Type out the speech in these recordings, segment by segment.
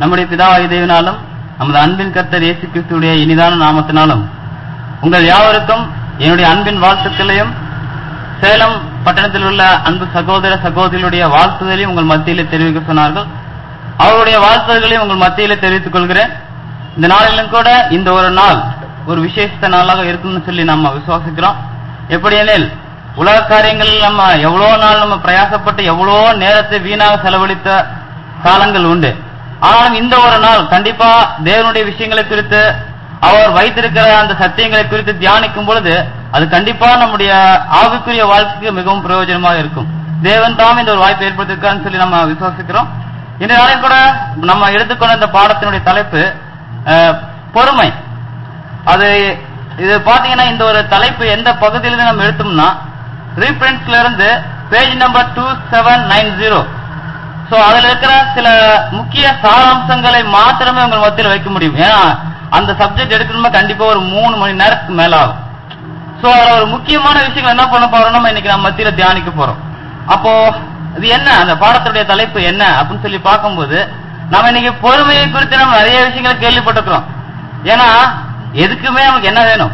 நம்முடைய பிதாவாகிய தேவனாலும் நமது அன்பின் கர்த்தர் இயேசு கிறிஸ்துடைய இனிதான நாமத்தினாலும் உங்கள் யாவருக்கும் என்னுடைய அன்பின் வாழ்த்துக்களையும் சேலம் பட்டணத்தில் உள்ள அன்பு சகோதர சகோதரிகளுடைய வாழ்த்துதலையும் உங்கள் மத்தியிலே தெரிவிக்க சொன்னார்கள் அவருடைய வாழ்த்துதல்களையும் உங்கள் மத்தியிலே தெரிவித்துக் கொள்கிறேன் இந்த நாளிலும் கூட இந்த ஒரு நாள் ஒரு விசேஷத்த நாளாக இருக்கும்னு சொல்லி நம்ம விசுவாசிக்கிறோம் எப்படி எனில் உலக காரியங்களில் நம்ம எவ்வளோ நாள் நம்ம பிரயாசப்பட்டு எவ்வளோ நேரத்தை வீணாக செலவழித்த காலங்கள் உண்டு ஆனாலும் இந்த ஒரு நாள் கண்டிப்பா தேவனுடைய விஷயங்களை குறித்து அவர் வைத்திருக்கிற அந்த சத்தியங்களை குறித்து தியானிக்கும் பொழுது அது கண்டிப்பா நம்முடைய ஆவிக்குரிய வாழ்க்கைக்கு மிகவும் பிரயோஜனமாக இருக்கும் தேவன் தாம் இந்த ஒரு வாய்ப்பை ஏற்படுத்திருக்காருன்னு சொல்லி நம்ம விசுவாசிக்கிறோம் இந்த நாளையும் கூட நம்ம எடுத்துக்கொண்ட இந்த பாடத்தினுடைய தலைப்பு அஹ், பொறுமை அது இது பாத்தீங்கன்னா இந்த ஒரு தலைப்பு எந்த பகுதியிலிருந்து நம்ம எடுத்தோம்னா ரீஃபரன்ஸ்ல இருந்து page number two seven nine zero so அதுல இருக்கிற சில முக்கிய சாராம்சங்களை மாத்திரமே உங்கள் மத்தியில் வைக்க முடியும் ஏன்னா அந்த சப்ஜெக்ட் எடுக்கணுமா கண்டிப்பா ஒரு மூணு மணி நேரத்துக்கு மேல ஆகும் சோ அதுல ஒரு முக்கியமான விஷயங்கள் என்ன பண்ண போறோம் நம்ம இன்னைக்கு நம்ம மத்தியில தியானிக்க போறோம் அப்போ இது என்ன அந்த பாடத்துடைய தலைப்பு என்ன அப்படின்னு சொல்லி பார்க்கும்போது நம்ம இன்னைக்கு பொறுமையை குறித்து நம்ம நிறைய விஷயங்களை கேள்விப்பட்டிருக்கிறோம் ஏன்னா எதுக்குமே நமக்கு என்ன வேணும்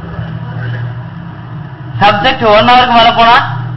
சப்ஜெக்ட் ஒன் ஹவருக்கு மேல போனா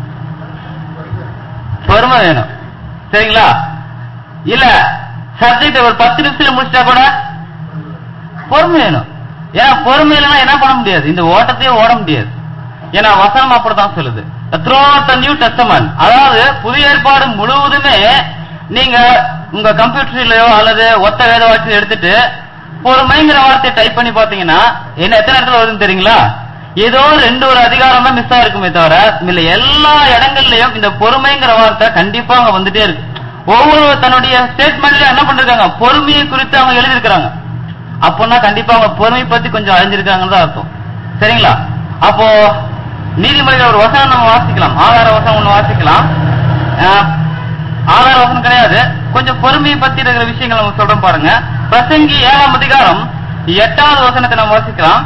பொறுமை வேணும் சரிங்களா இல்ல சப்ஜெக்ட் ஒரு பத்து நிமிஷத்துல முடிச்சிட்டா கூட பொறுமை வேணும் ஏன்னா பொறுமை இல்லைன்னா என்ன பண்ண முடியாது இந்த ஓட்டத்தையே ஓட முடியாது ஏன்னா வசனம் அப்படித்தான் சொல்லுது த்ரோ த நியூ டெஸ்டமன் அதாவது புதிய ஏற்பாடு முழுவதுமே நீங்க உங்க கம்ப்யூட்டர்லயோ அல்லது ஒத்த வேத வாட்சியில் எடுத்துட்டு பொறுமைங்கிற வார்த்தையை டைப் பண்ணி பாத்தீங்கன்னா என்ன எத்தனை இடத்துல வருதுன்னு தெரியுங்களா ஏதோ ரெண்டு ஒரு அதிகாரம் தான் மிஸ் ஆயிருக்குமே தவிர இல்ல எல்லா இடங்கள்லயும் இந்த பொறுமைங்கிற வார்த்தை கண்டிப்பா அங்க வந்துட்டே இருக்கு ஒவ்வொரு தன்னுடைய ஸ்டேட்மெண்ட்லயும் என்ன பண்றாங்க பொறுமையை குறித்து அவங்க எழுதியிருக்கிறாங்க அப்போனா கண்டிப்பா அவங்க பொறுமை பத்தி கொஞ்சம் அறிஞ்சிருக்காங்கன்னு தான் அர்த்தம் சரிங்களா அப்போ நீதிமொழிகள் ஒரு வசனம் நம்ம வாசிக்கலாம் ஆதார வசனம் ஒண்ணு வாசிக்கலாம் அஹ், ஆதார வசனம் கிடையாது கொஞ்சம் பொறுமையை பத்தி இருக்கிற விஷயங்கள் நம்ம சொல்றோம் பாருங்க பிரசங்கி ஏழாம் அதிகாரம் எட்டாவது வசனத்தை நம்ம வாசிக்கலாம்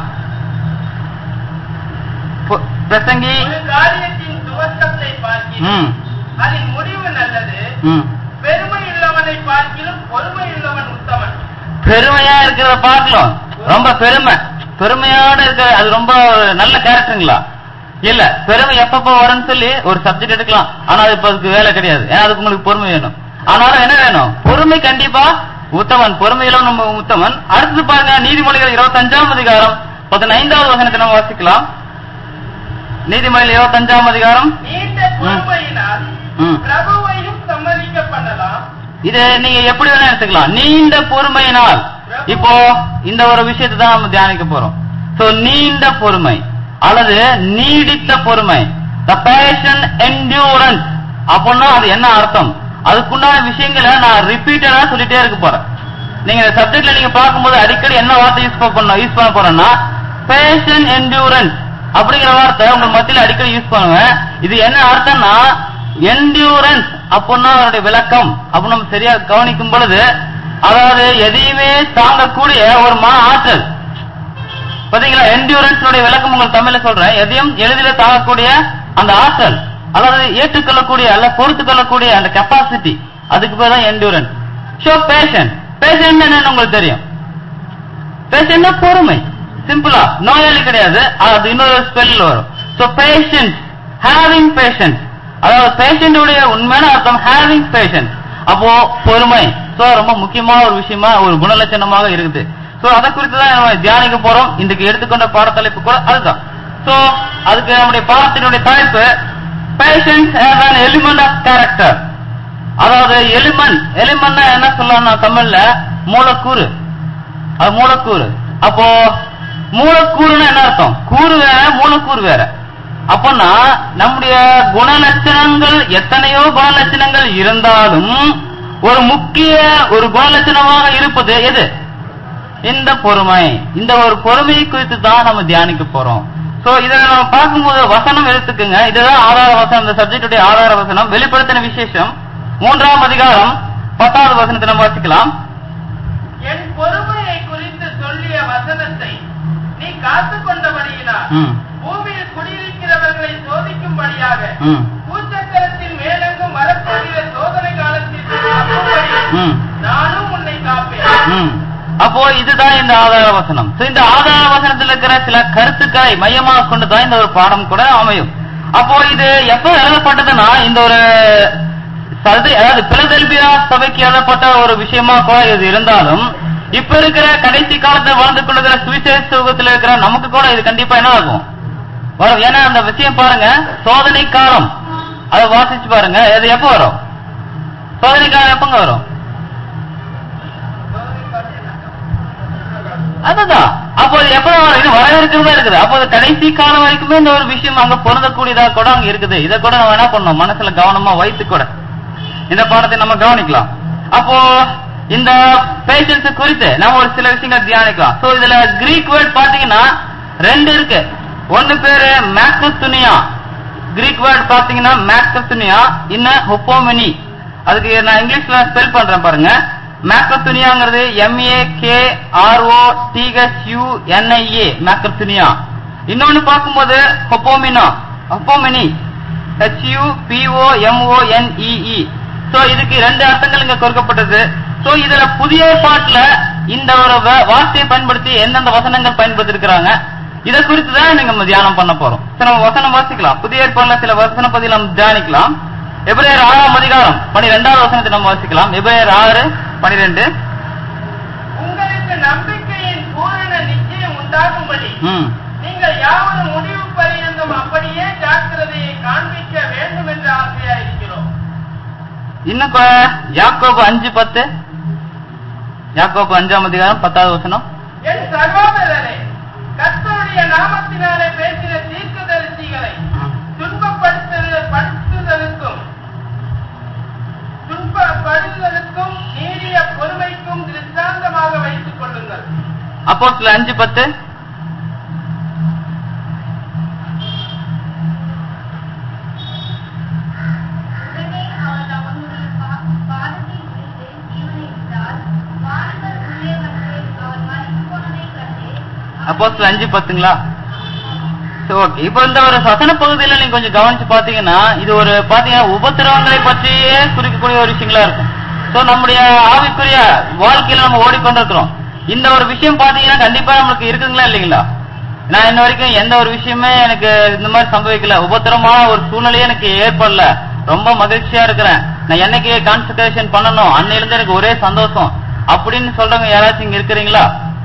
பொ- பிரசங்கி ஒரு காரியத்தின் துவக்கத்தை பார்க்கிலும் ம் அதன் முடிவு நல்லது ம் பெருமை உள்ளவனை பார்க்கிலும் பொறுமை உள்ளவன் உத்தமன் பெருமையா இருக்கிறத பார்க்கலாம் ரொம்ப பெருமை பெருமையோட இருக்க அது ரொம்ப ஒரு நல்ல கேரக்டருங்களா இல்ல பெருமை எப்பப்ப வரும்னு சொல்லி ஒரு சப்ஜெக்ட் எடுக்கலாம் ஆனா அது இப்ப அதுக்கு வேலை கிடையாது ஏன்னா அதுக்கு உங்களுக்கு பொறுமை வேணும் ஆனாலும் என்ன வேணும் பொறுமை கண்டிப்பா உத்தமன் பொறுமையில நம்ம உத்தமன் அடுத்தது பாருங்க நீதிமொழிகள் இருபத்தஞ்சாம் அதிகாரம் பதினைந்தாவது வசனத்தை நம்ம வாசிக்கலாம் நீதிமொழிகள் இருபத்தஞ்சாம் அதிகாரம் நீண்ட பொறுமையினால் ம். பிரபுவையும் சம்மதிக்க பண்ணலாம் இது நீங்க எப்படி வேணா எடுத்துக்கலாம் நீண்ட பொறுமையினால் இப்போ இந்த ஒரு விஷயத்தை தான் நம்ம தியானிக்க போறோம் சோ நீண்ட பொறுமை அல்லது நீடித்த பொறுமை த பேஷன் endurance அப்படின்னா அது என்ன அர்த்தம் அதுக்குண்டான விஷயங்களை நான் ரிப்பீட்டடா சொல்லிட்டே இருக்க போறேன் நீங்க இந்த சப்ஜெக்ட்ல நீங்க பார்க்கும்போது அடிக்கடி என்ன வார்த்தை யூஸ் பண்ண யூஸ் பண்ண போறேன்னா பேஷன் endurance அப்படிங்கிற வார்த்தை உங்க மத்தியில அடிக்கடி யூஸ் பண்ணுவேன் இது என்ன அர்த்தம்னா endurance அப்படின்னா அதனுடைய விளக்கம் அப்படி நம்ம சரியா கவனிக்கும் பொழுது அதாவது எதையுமே தாங்கக்கூடிய ஒரு மன ஆற்றல் பாத்தீங்களா endurance உடைய விளக்கம் உங்களுக்கு தமிழ்ல சொல்றேன் எதையும் எளிதில் தாங்கக்கூடிய அந்த ஆற்றல் அதாவது ஏற்றுக்கொள்ளக்கூடிய அல்ல பொறுத்து கொள்ளக்கூடிய அந்த கெப்பாசிட்டி அதுக்கு பேர் தான் endurance ஷோ பேஷன் பேஷன் என்னன்னு உங்களுக்கு தெரியும் பேஷன்னா பொறுமை சிம்பிளா நோயாளி கிடையாது அது இன்னொரு ஸ்பெல்ல வரும் சோ பேஷன்ஸ் ஹேவிங் பேஷன்ஸ் அதாவது பேஷண்ட் உடைய உண்மையான அர்த்தம் ஹேவிங் பேஷன்ஸ் அப்போ பொறுமை சோ ரொம்ப முக்கியமான ஒரு விஷயமா ஒரு குணலட்சணமாக இருக்குது சோ அதை குறித்து தான் நம்ம தியானிக்க போறோம் இன்றைக்கு எடுத்துக்கொண்ட பாடத்தலைப்பு கூட அதுதான் சோ அதுக்கு நம்முடைய பாடத்தினுடைய தலைப்பு patience as an element of character அதாவது எலிமெண்ட் எலிமெண்ட்னா என்ன சொல்லலாம் தமிழ்ல மூலக்கூறு அது மூலக்கூறு அப்போ மூலக்கூறுன்னா என்ன அர்த்தம் கூறு வேற மூலக்கூறு வேற அப்போனா நம்முடைய குணலட்சணங்கள் எத்தனையோ குணலட்சணங்கள் இருந்தாலும் ஒரு முக்கிய ஒரு குணலட்சணமாக இருப்பது எது இந்த பொறுமை இந்த ஒரு பொறுமையை குறித்து தான் நம்ம தியானிக்க போறோம் சோ இத நம்ம பார்க்கும்போது வசனம் எடுத்துக்கோங்க இதுதான் ஆதார வசனம் இந்த சப்ஜெக்டுடைய ஆதார வசனம் வெளிப்படுத்தின விசேஷம் மூன்றாம் அதிகாரம் பத்தாவது வசனத்தை நம்ம வாசிக்கலாம் என் பொறுமையை குறித்து சொல்லிய வசனத்தை நீ காத்து கொண்டபடியினால் ம். பூமியில் குடியிருக்கிறவர்களை சோதிக்கும்படியாக ம். பூச்சக்கரத்தின் மேலெங்கும் வரப்போகிற சோதனை காலத்திற்கு தப்பும்படி ம். நானும் உன்னை காப்பேன் அப்போ இதுதான் இந்த ஆதார வசனம் So, இந்த ஆதார வசனத்தில் இருக்கிற சில கருத்துக்களை மையமாக கொண்டுதான் இந்த ஒரு பாடம் கூட அமையும் அப்போ இது எப்ப எழுதப்பட்டதுன்னா இந்த ஒரு சது அதாவது பிலதெல்பியா சபைக்கு எழுதப்பட்ட ஒரு விஷயமா கூட இது இருந்தாலும் இப்ப இருக்கிற கடைசி காலத்துல வாழ்ந்து கொண்டிருக்கிற சுவிசேஷ சுகத்துல இருக்கிற நமக்கு கூட இது கண்டிப்பா என்ன ஆகும் வரும் ஏன்னா அந்த விஷயம் பாருங்க சோதனை காலம் அதை வாசிச்சு பாருங்க அது எப்ப வரும் சோதனை காலம் எப்பங்க வரும் அதுதான் அப்போ இது எப்ப வரும்? இது வர இருக்கிறதா இருக்குது அப்போ அது கடைசி காலம் வரைக்குமே இந்த ஒரு விஷயம் அங்க பொருந்தக்கூடியதா கூட அங்க இருக்குது இதை கூட நம்ம என்ன பண்ணணும் மனசுல கவனமா வைத்து கூட இந்த பாடத்தை நம்ம கவனிக்கலாம் அப்போ இந்த பேஷன்ஸ் குறித்து நம்ம ஒரு சில விஷயங்கள் தியானிக்கலாம் சோ இதுல கிரீக் வேர்ட் பாத்தீங்கன்னா ரெண்டு இருக்கு ஒன்னு பேரு மேக்கஸ்துனியா கிரீக் வேர்ட் பாத்தீங்கன்னா மேக்கஸ்துனியா இன்னும் ஹொப்போமினி அதுக்கு நான் இங்கிலீஷ்ல ஸ்பெல் பண்றேன் பாருங்க மேக்கஸ்துனியாங்கிறது M A K R O T H U N I A மேக்கஸ்துனியா இன்னொன்னு பார்க்கும்போது ஹொப்போமினா ஹொப்போமினி H U P O M O N E E so இதுக்கு ரெண்டு அர்த்தங்கள் இங்க கொடுக்கப்பட்டது சோ இதுல புதிய பாட்டுல இந்த ஒரு வ- வார்த்தையை பயன்படுத்தி எந்தெந்த வசனங்கள் பயன்படுத்தி இருக்கிறாங்க இதை குறித்து தான் நீங்க நம்ம தியானம் பண்ண போறோம் சரி நம்ம வசனம் வாசிக்கலாம் புதிய ஏற்பாடுல சில வசன பத்தி நம்ம தியானிக்கலாம் எபிரேயர் ஆறாம் அதிகாரம் பனிரெண்டாவது வசனத்தை நம்ம வாசிக்கலாம் எபிரேயர் ஆறு பனிரெண்டு உங்களுக்கு நம்பிக்கையின் பூரண நிச்சயம் உண்டாகும்படி ம் நீங்கள் யாவது முடிவு பரியந்தம் அப்படியே ஜாக்கிரதையை காண்பிக்க வேண்டும் என்று ஆசையா இருக்கிறோம் இன்னும் கொ- யாக்கோபு அஞ்சு பத்து யாக்கோபு அஞ்சாம் அதிகாரம் பத்தாவது வசனம் என் சகோதரரே கர்த்தருடைய நாமத்தினாலே பேசின தீர்க்கதரிசிகளை துன்பப்படுத்துதல் படுத்துதலுக்கும் துன்பப்படுதலுக்கும் நீடிய பொறுமைக்கும் திருஷ்டாந்தமாக வைத்துக் கொள்ளுங்கள் அப்போ சில அஞ்சு பத்து உடனே அவர் அவனுடைய பா- பாதத்தை பிடித்து ஜீவனை விட்டார். வாலிபர் உள்ளே வந்து அவர் மரித்துப் போனதைக் கண்டு அப்போ சில அஞ்சு பத்துங்களா சரி ஓகே இப்போ இந்த ஒரு வசன பகுதியில நீங்க கொஞ்சம் கவனிச்சு பாத்தீங்கன்னா இது ஒரு பாத்தீங்கன்னா உபத்திரவங்களை பற்றியே குறிக்கக்கூடிய ஒரு விஷயங்களா இருக்கும் சோ நம்முடைய ஆவிக்குரிய வாழ்க்கையில நம்ம ஓடிக்கொண்டிருக்கிறோம் இந்த ஒரு விஷயம் பாத்தீங்கன்னா கண்டிப்பா நமக்கு இருக்குங்களா இல்லைங்களா நான் இன்ன வரைக்கும் எந்த ஒரு விஷயமே எனக்கு இந்த மாதிரி சம்பவிக்கல உபத்திரமான ஒரு சூழ்நிலையே எனக்கு ஏற்படல ரொம்ப மகிழ்ச்சியா இருக்கிறேன் நான் என்னைக்கு கான்சன்ட்ரேஷன் பண்ணணும் அன்னையிலிருந்து எனக்கு ஒரே சந்தோஷம் அப்படின்னு சொல்றவங்க யாராச்சும் இங்க இருக்கிறீங்களா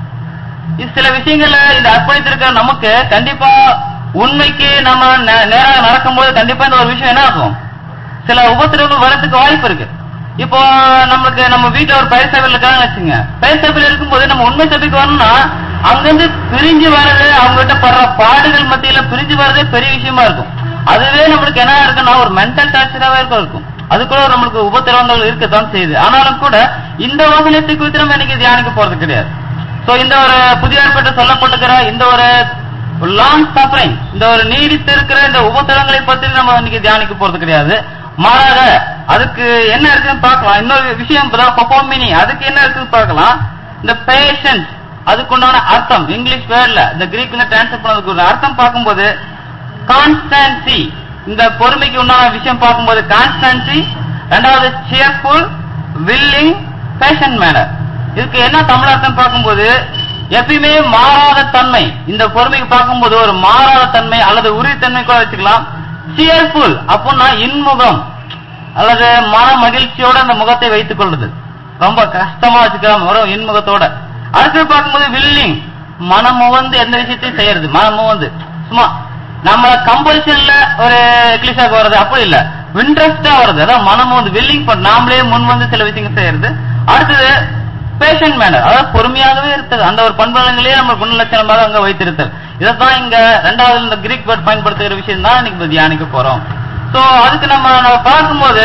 இது சில விஷயங்கள்ல இந்த அர்ப்பணித்திருக்கிற நமக்கு கண்டிப்பா உண்மைக்கு நம்ம நே- நேரா நடக்கும்போது கண்டிப்பா இந்த ஒரு விஷயம் என்ன ஆகும் சில உபத்திரவங்கள் வரதுக்கு வாய்ப்பு இருக்கு இப்போ நமக்கு நம்ம வீட்டுல ஒரு பயிர் சபையில் இருக்காங்கன்னு வச்சுங்க பயிர் சபையில் இருக்கும்போது நம்ம உண்மை சபைக்கு வரணும்னா அங்கிருந்து பிரிஞ்சு வர்றது அவங்க கிட்ட படுற பாடுகள் மத்தியில பிரிஞ்சு வர்றதே பெரிய விஷயமா இருக்கும் அதுவே நம்மளுக்கு என்ன இருக்குன்னா ஒரு மென்டல் டார்ச்சராகவே இருக்கும் இருக்கும் அது கூட நம்மளுக்கு உபத்திரவங்கள் இருக்கத்தான் செய்யுது ஆனாலும் கூட இந்த வாசனத்தை குறித்து நம்ம இன்னைக்கு தியானிக்க போறது கிடையாது சோ இந்த ஒரு புதிய ஏற்பட்டு சொல்லப்பட்டிருக்கிற இந்த ஒரு லாங் சஃபரிங் இந்த ஒரு நீடித்து இருக்கிற இந்த உபத்திரங்களை பத்தி நம்ம இன்னைக்கு தியானிக்க போறது கிடையாது மாறாக அதுக்கு என்ன இருக்குன்னு பார்க்கலாம் இன்னொரு விஷயம் பர்ஃபார்மினி அதுக்கு என்ன இருக்குன்னு பார்க்கலாம் இந்த பேஷன்ஸ் அதுக்குண்டான அர்த்தம் இங்கிலீஷ் வேர்ட்ல இந்த கிரீக்ல டிரான்ஸ்லேட் பண்ணதுக்கு அர்த்தம் பார்க்கும்போது கான்ஸ்டன்சி இந்த பொறுமைக்கு உண்டான விஷயம் பார்க்கும்போது கான்ஸ்டன்சி ரெண்டாவது சியர்ஃபுல் வில்லிங் பேஷன் மேனர் இதுக்கு என்ன தமிழ் அர்த்தம் பார்க்கும்போது எப்பயுமே மாறாத தன்மை இந்த பொறுமைக்கு பார்க்கும்போது ஒரு மாறாத தன்மை அல்லது உறுதித்தன்மை கூட வச்சுக்கலாம் சியர்ஃபுல் அப்படின்னா இன்முகம் அல்லது மன மகிழ்ச்சியோட அந்த முகத்தை வைத்துக் கொள்வது ரொம்ப கஷ்டமா வச்சுக்கலாம் ஒரு இன்முகத்தோட அடுத்து பார்க்கும்போது வில்லிங் மனமுவந்து எந்த விஷயத்தையும் செய்யறது மனமுவந்து சும்மா நம்ம கம்பல்ஷன்ல ஒரு எக்லிஷாக்கு வர்றது அப்படி இல்ல இன்ட்ரெஸ்டா வருது அதான் மனம் வந்து வில்லிங் பண்ண நாமளே முன் வந்து சில விஷயங்கள் செய்யறது அடுத்தது பேஷன் மேனர் அதாவது பொறுமையாகவே இருத்தது அந்த ஒரு பண்புகளே நம்ம குணலட்சணமாக அங்க வைத்திருத்தல் இதைத்தான் இங்க ரெண்டாவது இந்த கிரீக் வேர்ட் பயன்படுத்துகிற விஷயம் தான் இன்னைக்கு இப்ப தியானிக்க போறோம் சோ அதுக்கு நம்ம நம்ம பார்க்கும்போது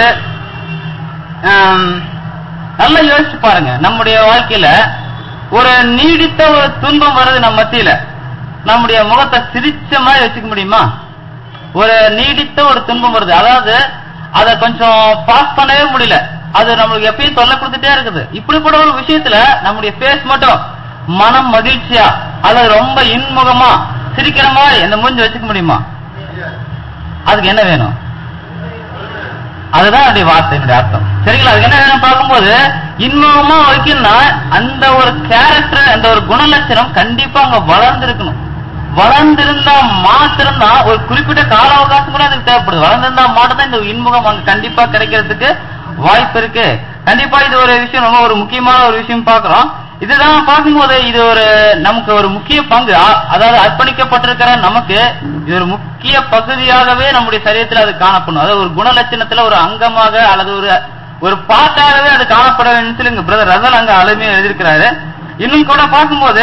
ஆம், நல்லா யோசிச்சு பாருங்க நம்முடைய வாழ்க்கையில ஒரு நீடித்த ஒரு துன்பம் வருது நம்ம மத்தியில நம்முடைய முகத்தை சிரிச்ச மாதிரி வச்சுக்க முடியுமா ஒரு நீடித்த ஒரு துன்பம் வருது அதாவது அதை கொஞ்சம் பாஸ் பண்ணவே முடியல அது நம்மளுக்கு எப்பயும் தொல்லை கொடுத்துட்டே இருக்குது இப்படிப்பட்ட ஒரு விஷயத்துல நம்முடைய ஃபேஸ் மட்டும் மனம் மகிழ்ச்சியா அல்லது ரொம்ப இன்முகமா சிரிக்கிற மாதிரி அந்த மூஞ்சி வச்சுக்க முடியுமா அதுக்கு என்ன வேணும் அதுதான் என்னுடைய வார்த்தையினுடைய அர்த்தம் சரிங்களா அதுக்கு என்ன வேணும் பார்க்கும்போது இன்னுமா வைக்கணும்னா அந்த ஒரு கேரக்டர் அந்த ஒரு குணலட்சணம் கண்டிப்பா அங்க வளர்ந்திருக்கணும் வளர்ந்திருந்தா மாத்திரம்தான் ஒரு குறிப்பிட்ட கால அவகாசம் கூட அதுக்கு தேவைப்படுது வளர்ந்திருந்தா மட்டும் தான் இந்த இன்முகம் அங்க கண்டிப்பா கிடைக்கிறதுக்கு வாய்ப்பு இருக்கு கண்டிப்பா இது ஒரு விஷயம் ரொம்ப ஒரு முக்கியமான ஒரு விஷயம் பார்க்கிறோம் இதுதான் பார்க்கும்போது இது ஒரு நமக்கு ஒரு முக்கிய பங்கு அ- அதாவது அர்ப்பணிக்கப்பட்டிருக்கிற நமக்கு இது ஒரு முக்கிய பகுதியாகவே நம்முடைய சரீரத்தில் அது காணப்படும் அதாவது ஒரு குணலட்சணத்துல ஒரு அங்கமாக அல்லது ஒரு ஒரு பாட்டாகவே அது காணப்பட வேண்டும் சொல்லி இங்க பிரதர் ரசல் அங்க அழுமையா எழுதியிருக்கிறாரு இன்னும் கூட பார்க்கும்போது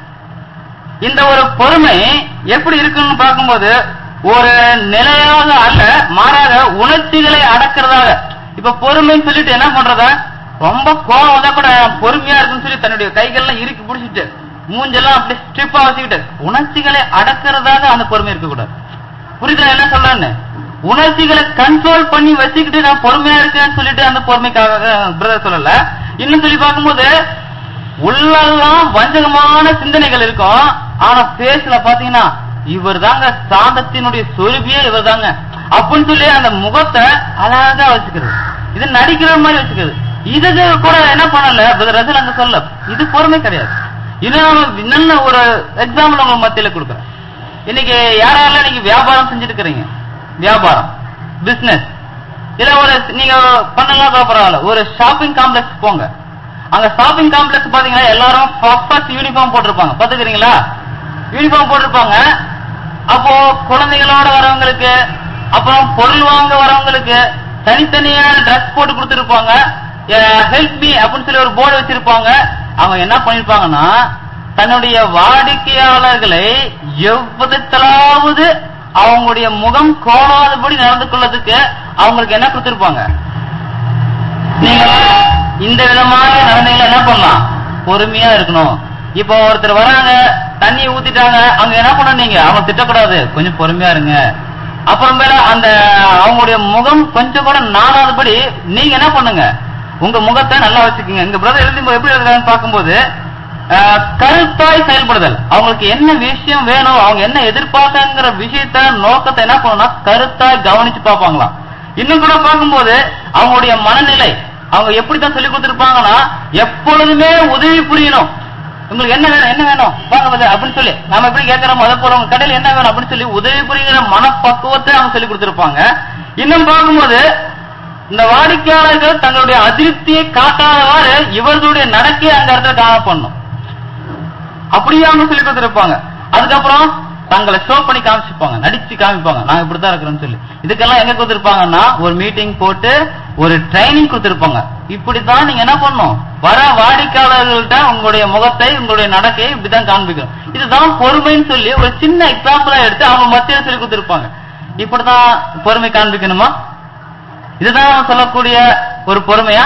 இந்த ஒரு பொறுமை எப்படி இருக்குன்னு பார்க்கும்போது ஒரு நிலையாக அல்ல மாறாக உணர்ச்சிகளை அடக்கிறதாக இப்ப பொறுமைன்னு சொல்லிட்டு என்ன பண்றதா ரொம்ப கோவம் வந்தா கூட பொறுமையா இருக்குன்னு சொல்லி தன்னுடைய கைகள்லாம் இறுக்கி பிடிச்சிட்டு மூஞ்செல்லாம் அப்படி ஸ்ட்ரிப்பா வச்சுக்கிட்டு உணர்ச்சிகளை அடக்கிறதாக அந்த பொறுமை இருக்கக்கூடாது புரியுதா என்ன சொல்றேன்னு உணர்ச்சிகளை கண்ட்ரோல் பண்ணி வச்சுக்கிட்டு நான் பொறுமையா இருக்கேன்னு சொல்லிட்டு அந்த பொறுமைக்காக பிரதர் சொல்லல இன்னும் சொல்லி பார்க்கும்போது உள்ளெல்லாம் வஞ்சகமான சிந்தனைகள் இருக்கும் ஆனா பேஸ்ல பாத்தீங்கன்னா இவர் தாங்க சாந்தத்தினுடைய சொருபியே இவர் தாங்க அப்படின்னு சொல்லி அந்த முகத்தை அழகா வச்சுக்கிறது இது நடிக்கிற மாதிரி வச்சுக்கிறது இதுக்கு கூட என்ன பண்ணல பிரதர் ரசல் அங்க சொல்ல இது பொறுமை கிடையாது இன்னும் நல்ல ஒரு எக்ஸாம்பிள் உங்க மத்தியில கொடுக்குறேன் இன்னைக்கு யாரால நீங்க வியாபாரம் செஞ்சுட்டு இருக்கிறீங்க வியாபாரம் பிசினஸ் இல்ல ஒரு நீங்க பண்ணலாம் கூட பரவாயில்ல ஒரு ஷாப்பிங் காம்ப்ளெக்ஸ் போங்க அங்க ஷாப்பிங் காம்ப்ளெக்ஸ் பாத்தீங்கன்னா எல்லாரும் ஃபர்ஸ்ட் யூனிஃபார்ம் போட்டிருப்பாங்க பாத்துக்கிறீங்களா யூனிஃபார்ம் போட்டிருப்பாங்க அப்போ குழந்தைகளோட வரவங்களுக்கு அப்புறம் பொருள் வாங்க வரவங்களுக்கு தனித்தனியான ட்ரெஸ் போட்டு கொடுத்துருப்பாங்க ஹெல்ப் மீ அப்படின்னு சொல்லி ஒரு போர்டு வச்சிருப்பாங்க அவங்க என்ன பண்ணிருப்பாங்கன்னா தன்னுடைய வாடிக்கையாளர்களை எவ்விதத்திலாவது அவங்களுடைய முகம் கோணாதபடி நடந்து கொள்ளதுக்கு அவங்களுக்கு என்ன கொடுத்திருப்பாங்க நீங்க இந்த விதமான நடந்தீங்களா என்ன பண்ணலாம் பொறுமையா இருக்கணும் இப்போ ஒருத்தர் வராங்க தண்ணி ஊத்திட்டாங்க அவங்க என்ன பண்ண நீங்க அவங்க திட்டக்கூடாது கொஞ்சம் பொறுமையா இருங்க அப்புறமேல அந்த அவங்களுடைய முகம் கொஞ்சம் கூட நாளாதபடி நீங்க என்ன பண்ணுங்க உங்க முகத்தை நல்லா வச்சுக்கோங்க எங்க பிரதர் எழுதி எப்படி எழுதுறாங்கன்னு பார்க்கும்போது அஹ், கருத்தாய் செயல்படுதல் அவங்களுக்கு என்ன விஷயம் வேணும் அவங்க என்ன எதிர்பார்க்கங்கிற விஷயத்த நோக்கத்தை என்ன பண்ணணும்னா கருத்தாய் கவனிச்சு பார்ப்பாங்களாம் இன்னும் கூட பார்க்கும்போது அவங்களுடைய மனநிலை அவங்க எப்படித்தான் சொல்லி கொடுத்திருப்பாங்கன்னா எப்பொழுதுமே உதவி புரியணும் உங்களுக்கு என்ன வேணும் என்ன வேணும் வாங்க வந்து அப்படின்னு சொல்லி நாம எப்படி கேட்கிறோம் அதை போறவங்க கடையில் என்ன வேணும் அப்படின்னு சொல்லி உதவி புரிகிற மனப்பக்குவத்தை அவங்க சொல்லி கொடுத்திருப்பாங்க இன்னும் பார்க்கும்போது இந்த வாடிக்கையாளர்கள் தங்களுடைய அதிருப்தியை காட்டாதவாறு இவர்களுடைய நடக்கையை அந்த இடத்துல காணப்படணும் அப்படியே அவங்க சொல்லி கொடுத்திருப்பாங்க அதுக்கப்புறம் தங்களை ஷோ பண்ணி காமிச்சிப்பாங்க நடிச்சு காமிப்பாங்க நாங்க இப்படித்தான் இருக்கிறோம்னு சொல்லி இதுக்கெல்லாம் எங்க கொடுத்திருப்பாங்கன்னா ஒரு மீட்டிங் போட்டு ஒரு ட்ரைனிங் கொடுத்திருப்பாங்க இப்படித்தான் நீங்க என்ன பண்ணணும் வர வாடிக்கையாளர்கள்ட்ட உங்களுடைய முகத்தை உங்களுடைய நடக்கையை இப்படிதான் காண்பிக்கணும் இதுதான் பொறுமைன்னு சொல்லி ஒரு சின்ன எக்ஸாம்பிளா எடுத்து அவங்க மத்தியில சொல்லி கொடுத்திருப்பாங்க இப்படிதான் பொறுமை காண்பிக்கணுமா இதுதான் சொல்லக்கூடிய ஒரு பொறுமையா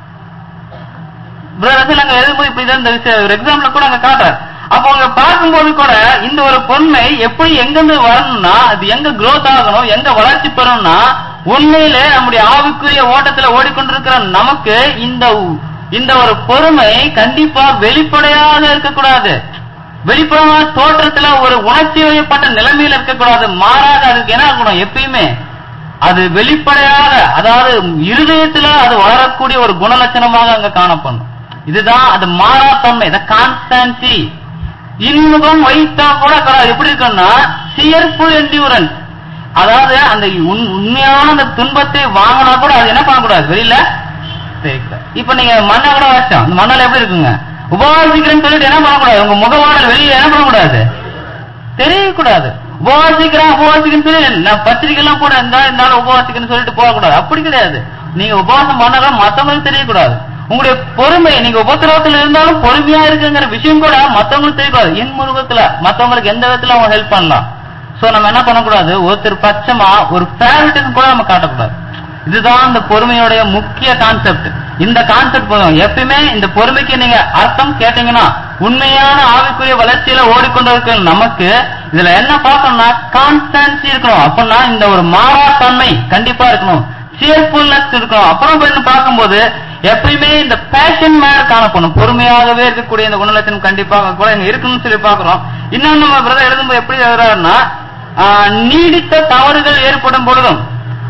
பிரதர் அங்க எழுதும்போது இப்படிதான் இந்த விஷயம் ஒரு எக்ஸாம்பிள் கூட அங்க காட்டுறாரு அப்போ அங்க பார்க்கும்போது கூட இந்த ஒரு பொன்மை எப்படி எங்கிருந்து வரணும்னா அது எங்க growth ஆகணும் எங்க வளர்ச்சி பெறணும்னா உண்மையிலே நம்முடைய ஆவிக்குரிய ஓட்டத்துல ஓடிக்கொண்டிருக்கிற நமக்கு இந்த உ- இந்த ஒரு பொறுமை கண்டிப்பா வெளிப்படையாக இருக்கக்கூடாது வெளிப்படையான தோற்றத்துல ஒரு உணர்ச்சி வயப்பட்ட நிலைமையில இருக்கக்கூடாது மாறாக அதுக்கு என்ன இருக்கணும் எப்பயுமே அது வெளிப்படையாக அதாவது இருதயத்துல அது வளரக்கூடிய ஒரு குணலட்சணமாக அங்க காணப்படும் இதுதான் அது மாறாத்தன்மை இந்த கான்ஸ்டன்சி இன்முகம் வைத்தா கூட கிடையாது. எப்படி இருக்குன்னா சியர்ஃபுல் என்டியூரன்ஸ் அதாவது அந்த உண்- உண்மையான அந்த துன்பத்தை வாங்கினா கூட அது என்ன பண்ணக்கூடாது வெளியில தேய்க்க. இப்ப நீங்க மண்ணை கூட வச்சோம் அந்த மண்ணால எப்படி இருக்குங்க உபவாசிக்கிறேன்னு சொல்லிட்டு என்ன பண்ணக்கூடாது உங்க முகவாடல் வெளியில என்ன பண்ணக்கூடாது தெரியக்கூடாது உபவாசிக்கிறேன் உபவாசிக்கிறேன்னு சொல்லி நான் பத்திரிக்கை எல்லாம் கூட இருந்தா இருந்தாலும் உபவாசிக்கிறேன்னு சொல்லிட்டு போகக்கூடாது அப்படி கிடையாது நீங்க உபவாசம் பண்ணலாம் மத்தவங்களுக்கு தெரியக்கூடாது உங்களுடைய பொறுமை நீங்க உபத்திரவத்துல இருந்தாலும் பொறுமையா இருக்குங்கிற விஷயம் கூட மத்தவங்களுக்கு தெரியக்கூடாது என் முருகத்துல மத்தவங்களுக்கு எந்த விதத்துல அவங்க ஹெல்ப் பண்ணலாம் சோ நம்ம என்ன பண்ணக்கூடாது ஒருத்தர் பட்சமா ஒரு ஃபேவரட்டிசம் கூட நம்ம காட்டக்கூடாது இதுதான் இந்த பொறுமையுடைய முக்கிய கான்செப்ட் இந்த கான்செப்ட் போதும் எப்பயுமே இந்த பொறுமைக்கு நீங்க அர்த்தம் கேட்டீங்கன்னா உண்மையான ஆவிக்குரிய வளர்ச்சியில ஓடிக்கொண்டிருக்கிற நமக்கு இதுல என்ன பார்க்கணும்னா கான்ஸ்டன்சி இருக்கணும் அப்படின்னா இந்த ஒரு மாறாத்தன்மை கண்டிப்பா இருக்கணும் சியர்ஃபுல்னஸ் இருக்கணும் அப்புறம் போய் பார்க்கும்போது எப்பயுமே இந்த பேஷன் மேல காணப்படும் பொறுமையாகவே இருக்கக்கூடிய இந்த குணலட்சணம் கண்டிப்பாக கூட இங்க இருக்கணும்னு சொல்லி பார்க்கிறோம் இன்னும் நம்ம பிரதர் எழுதும்போது எப்படி எழுதுறாருன்னா ஆஹ், நீடித்த தவறுகள் ஏற்படும் பொழுதும்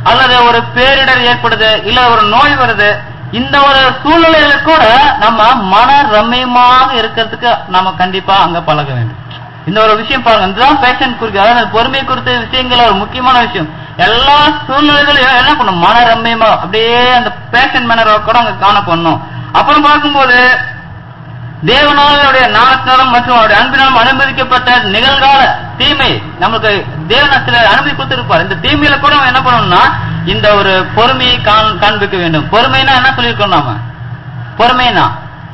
அல்லது ஒரு பேரிடர் ஏற்படுது இல்ல ஒரு நோய் வருது இந்த ஒரு சூழ்நிலையில கூட நம்ம மன ரம்மியமாக இருக்கிறதுக்கு நம்ம கண்டிப்பா அங்க பழக வேண்டும் இந்த ஒரு விஷயம் பாருங்க இதுதான் பேஷன் குறிக்க அதாவது பொறுமை குறித்த விஷயங்கள் ஒரு முக்கியமான விஷயம் எல்லா சூழ்நிலைகளையும் என்ன பண்ணும் மன ரம்மியமா அப்படியே அந்த பேஷன் மேனரை கூட அங்க காணப்படணும் அப்புறம் பார்க்கும்போது தேவனாலுடைய நாணத்தினாலும் மற்றும் அவருடைய அன்பினாலும் அனுமதிக்கப்பட்ட நிகழ்கால தீமை நமக்கு தேவன் சில அனுமதி கொடுத்திருப்பார் இந்த தீமையில கூட நம்ம என்ன பண்ணணும்னா இந்த ஒரு பொறுமையை காண்- காண்பிக்க வேண்டும் பொறுமைனா என்ன சொல்லியிருக்கோம் நாம பொறுமைனா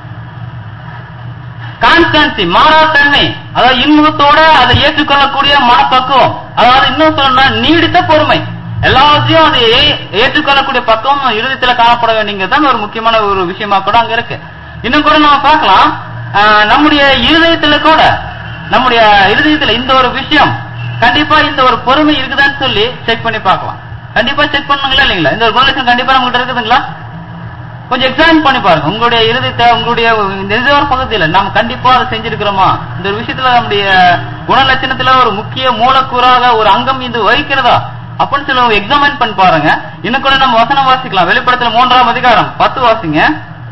கான்ஸ்டன்சி மாறாத்தன்மை அதாவது இன்முகத்தோட அதை ஏற்றுக்கொள்ளக்கூடிய மனப்பக்குவம் அதாவது இன்னும் சொல்லணும்னா நீடித்த பொறுமை எல்லாத்தையும் அதை ஏ- ஏற்றுக்கொள்ளக்கூடிய பக்குவம் இறுதித்துல காணப்பட வேண்டியதுதான் ஒரு முக்கியமான ஒரு விஷயமா கூட அங்க இருக்கு இன்னும் கூட நம்ம பார்க்கலாம் ஆஹ், நம்முடைய இருதயத்துல கூட நம்முடைய இருதயத்துல இந்த ஒரு விஷயம் கண்டிப்பா இந்த ஒரு பொறுமை இருக்குதான்னு சொல்லி செக் பண்ணி பார்க்கலாம் கண்டிப்பா செக் பண்ணுங்களா இல்லைங்களா இந்த ஒரு குணலட்சணம் கண்டிப்பா நம்ம கிட்ட இருக்குதுங்களா கொஞ்சம் எக்ஸாமின் பண்ணி பாருங்க உங்களுடைய இருதயத்தை உங்களுடைய இந்த ஏதோ ஒரு பகுதியில நாம கண்டிப்பா அதை செஞ்சிருக்கிறோமா இந்த ஒரு விஷயத்துல நம்முடைய குணலட்சணத்துல ஒரு முக்கிய மூலக்கூறாக ஒரு அங்கம் இது வகிக்கிறதா அப்படின்னு சொல்லி எக்ஸாமின் பண்ணி பாருங்க இன்னும் கூட நம்ம வசனம் வாசிக்கலாம் வெளிப்படத்துல மூன்றாம் அதிகாரம் பத்து வாசிங்க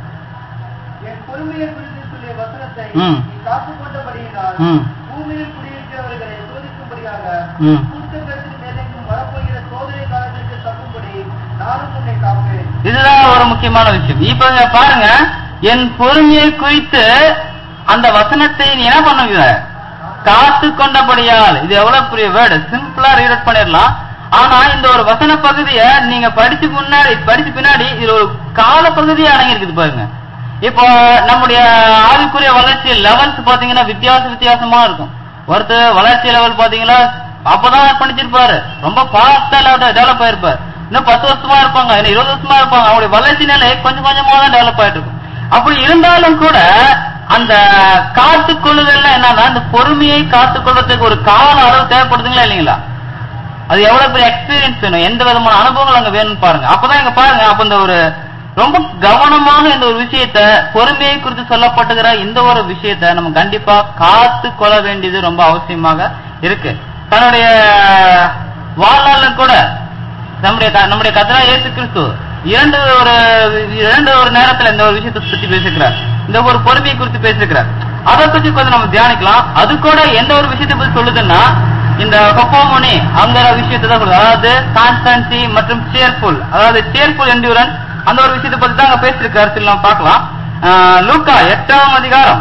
என் பொறுமையை குறித்து சொல்லிய வசனத்தை ம். நீ காத்துக் கொண்டபடியினால் ம். பூமியில் குடியிருக்கிறவர்களை சோதிக்கும்படியாக ம். கூட்டத்திற்கு மேலெங்கும் வரப்போகிற சோதனை காலத்திற்கு தப்பும்படி நானும் உன்னை காப்பேன் இதுதான் ஒரு முக்கியமான விஷயம் இப்ப இங்க பாருங்க என் பொறுமையை குறித்து அந்த வசனத்தை நீ என்ன பண்ணுவீங்க காத்து கொண்டபடியால் இது எவ்வளவு பெரிய வேர்டு சிம்பிளா ரீட் பண்ணிடலாம் ஆனா இந்த ஒரு வசன பகுதியை நீங்க படிச்சு முன்னாடி படிச்சு பின்னாடி இது ஒரு கால பகுதியா அடங்கி இருக்குது பாருங்க இப்போ நம்முடைய ஆவிக்குரிய வளர்ச்சி லெவல்ஸ் பாத்தீங்கன்னா வித்தியாச வித்தியாசமா இருக்கும் ஒருத்தர் வளர்ச்சி லெவல் பாத்தீங்கன்னா அப்பதான் படிச்சிருப்பாரு ரொம்ப ஃபாஸ்டா டெவலப் ஆயிருப்பாரு இன்னும் பத்து வருஷமா இருப்பாங்க இன்னும் இருபது வருஷமா இருப்பாங்க அவங்களுடைய வளர்ச்சி நிலை கொஞ்சம் கொஞ்சமா தான் டெவலப் ஆயிட்டு இருக்கும் அப்படி இருந்தாலும் கூட அந்த காத்துக்கொள்ளுதல்னா என்னன்னா அந்த பொறுமையை காத்துக்கொள்றதுக்கு ஒரு கால அளவு தேவைப்படுதுங்களா இல்லைங்களா அது எவ்வளவு பெரிய எக்ஸ்பீரியன்ஸ் வேணும் எந்த விதமான அனுபவங்கள் அங்க வேணும்னு பாருங்க அப்பதான் இங்க பாருங்க அப்ப இந்த ஒரு ரொம்ப கவனமாக இந்த ஒரு விஷயத்த பொறுமையை குறித்து சொல்லப்பட்டுகிற இந்த ஒரு விஷயத்த நம்ம கண்டிப்பா காத்து கொள்ள வேண்டியது ரொம்ப அவசியமாக இருக்கு தன்னுடைய வாழ்நாள்ல கூட நம்முடைய க- நம்முடைய கத்தரா இயேசு கிறிஸ்து இரண்டு ஒரு இரண்டு ஒரு நேரத்துல இந்த ஒரு விஷயத்தை பத்தி பேசிக்கிறார் இந்த ஒரு பொறுமையை குறித்து பேசிக்கிறார் அதை பத்தி கொஞ்சம் நம்ம தியானிக்கலாம் அது கூட எந்த ஒரு விஷயத்தை பத்தி சொல்லுதுன்னா இந்த ஹொப்போமோனி அங்கிற விஷயத்தை தான் சொல்லுது அதாவது கான்ஸ்டன்சி மற்றும் சேர்ஃபுல் அதாவது சேர்ஃபுல் என்டியூரன் அந்த ஒரு விஷயத்தை பத்தி தான் அங்க பேசியிருக்காரு சொல்லி நம்ம பார்க்கலாம் ஆஹ் லூக்கா எட்டாம் அதிகாரம்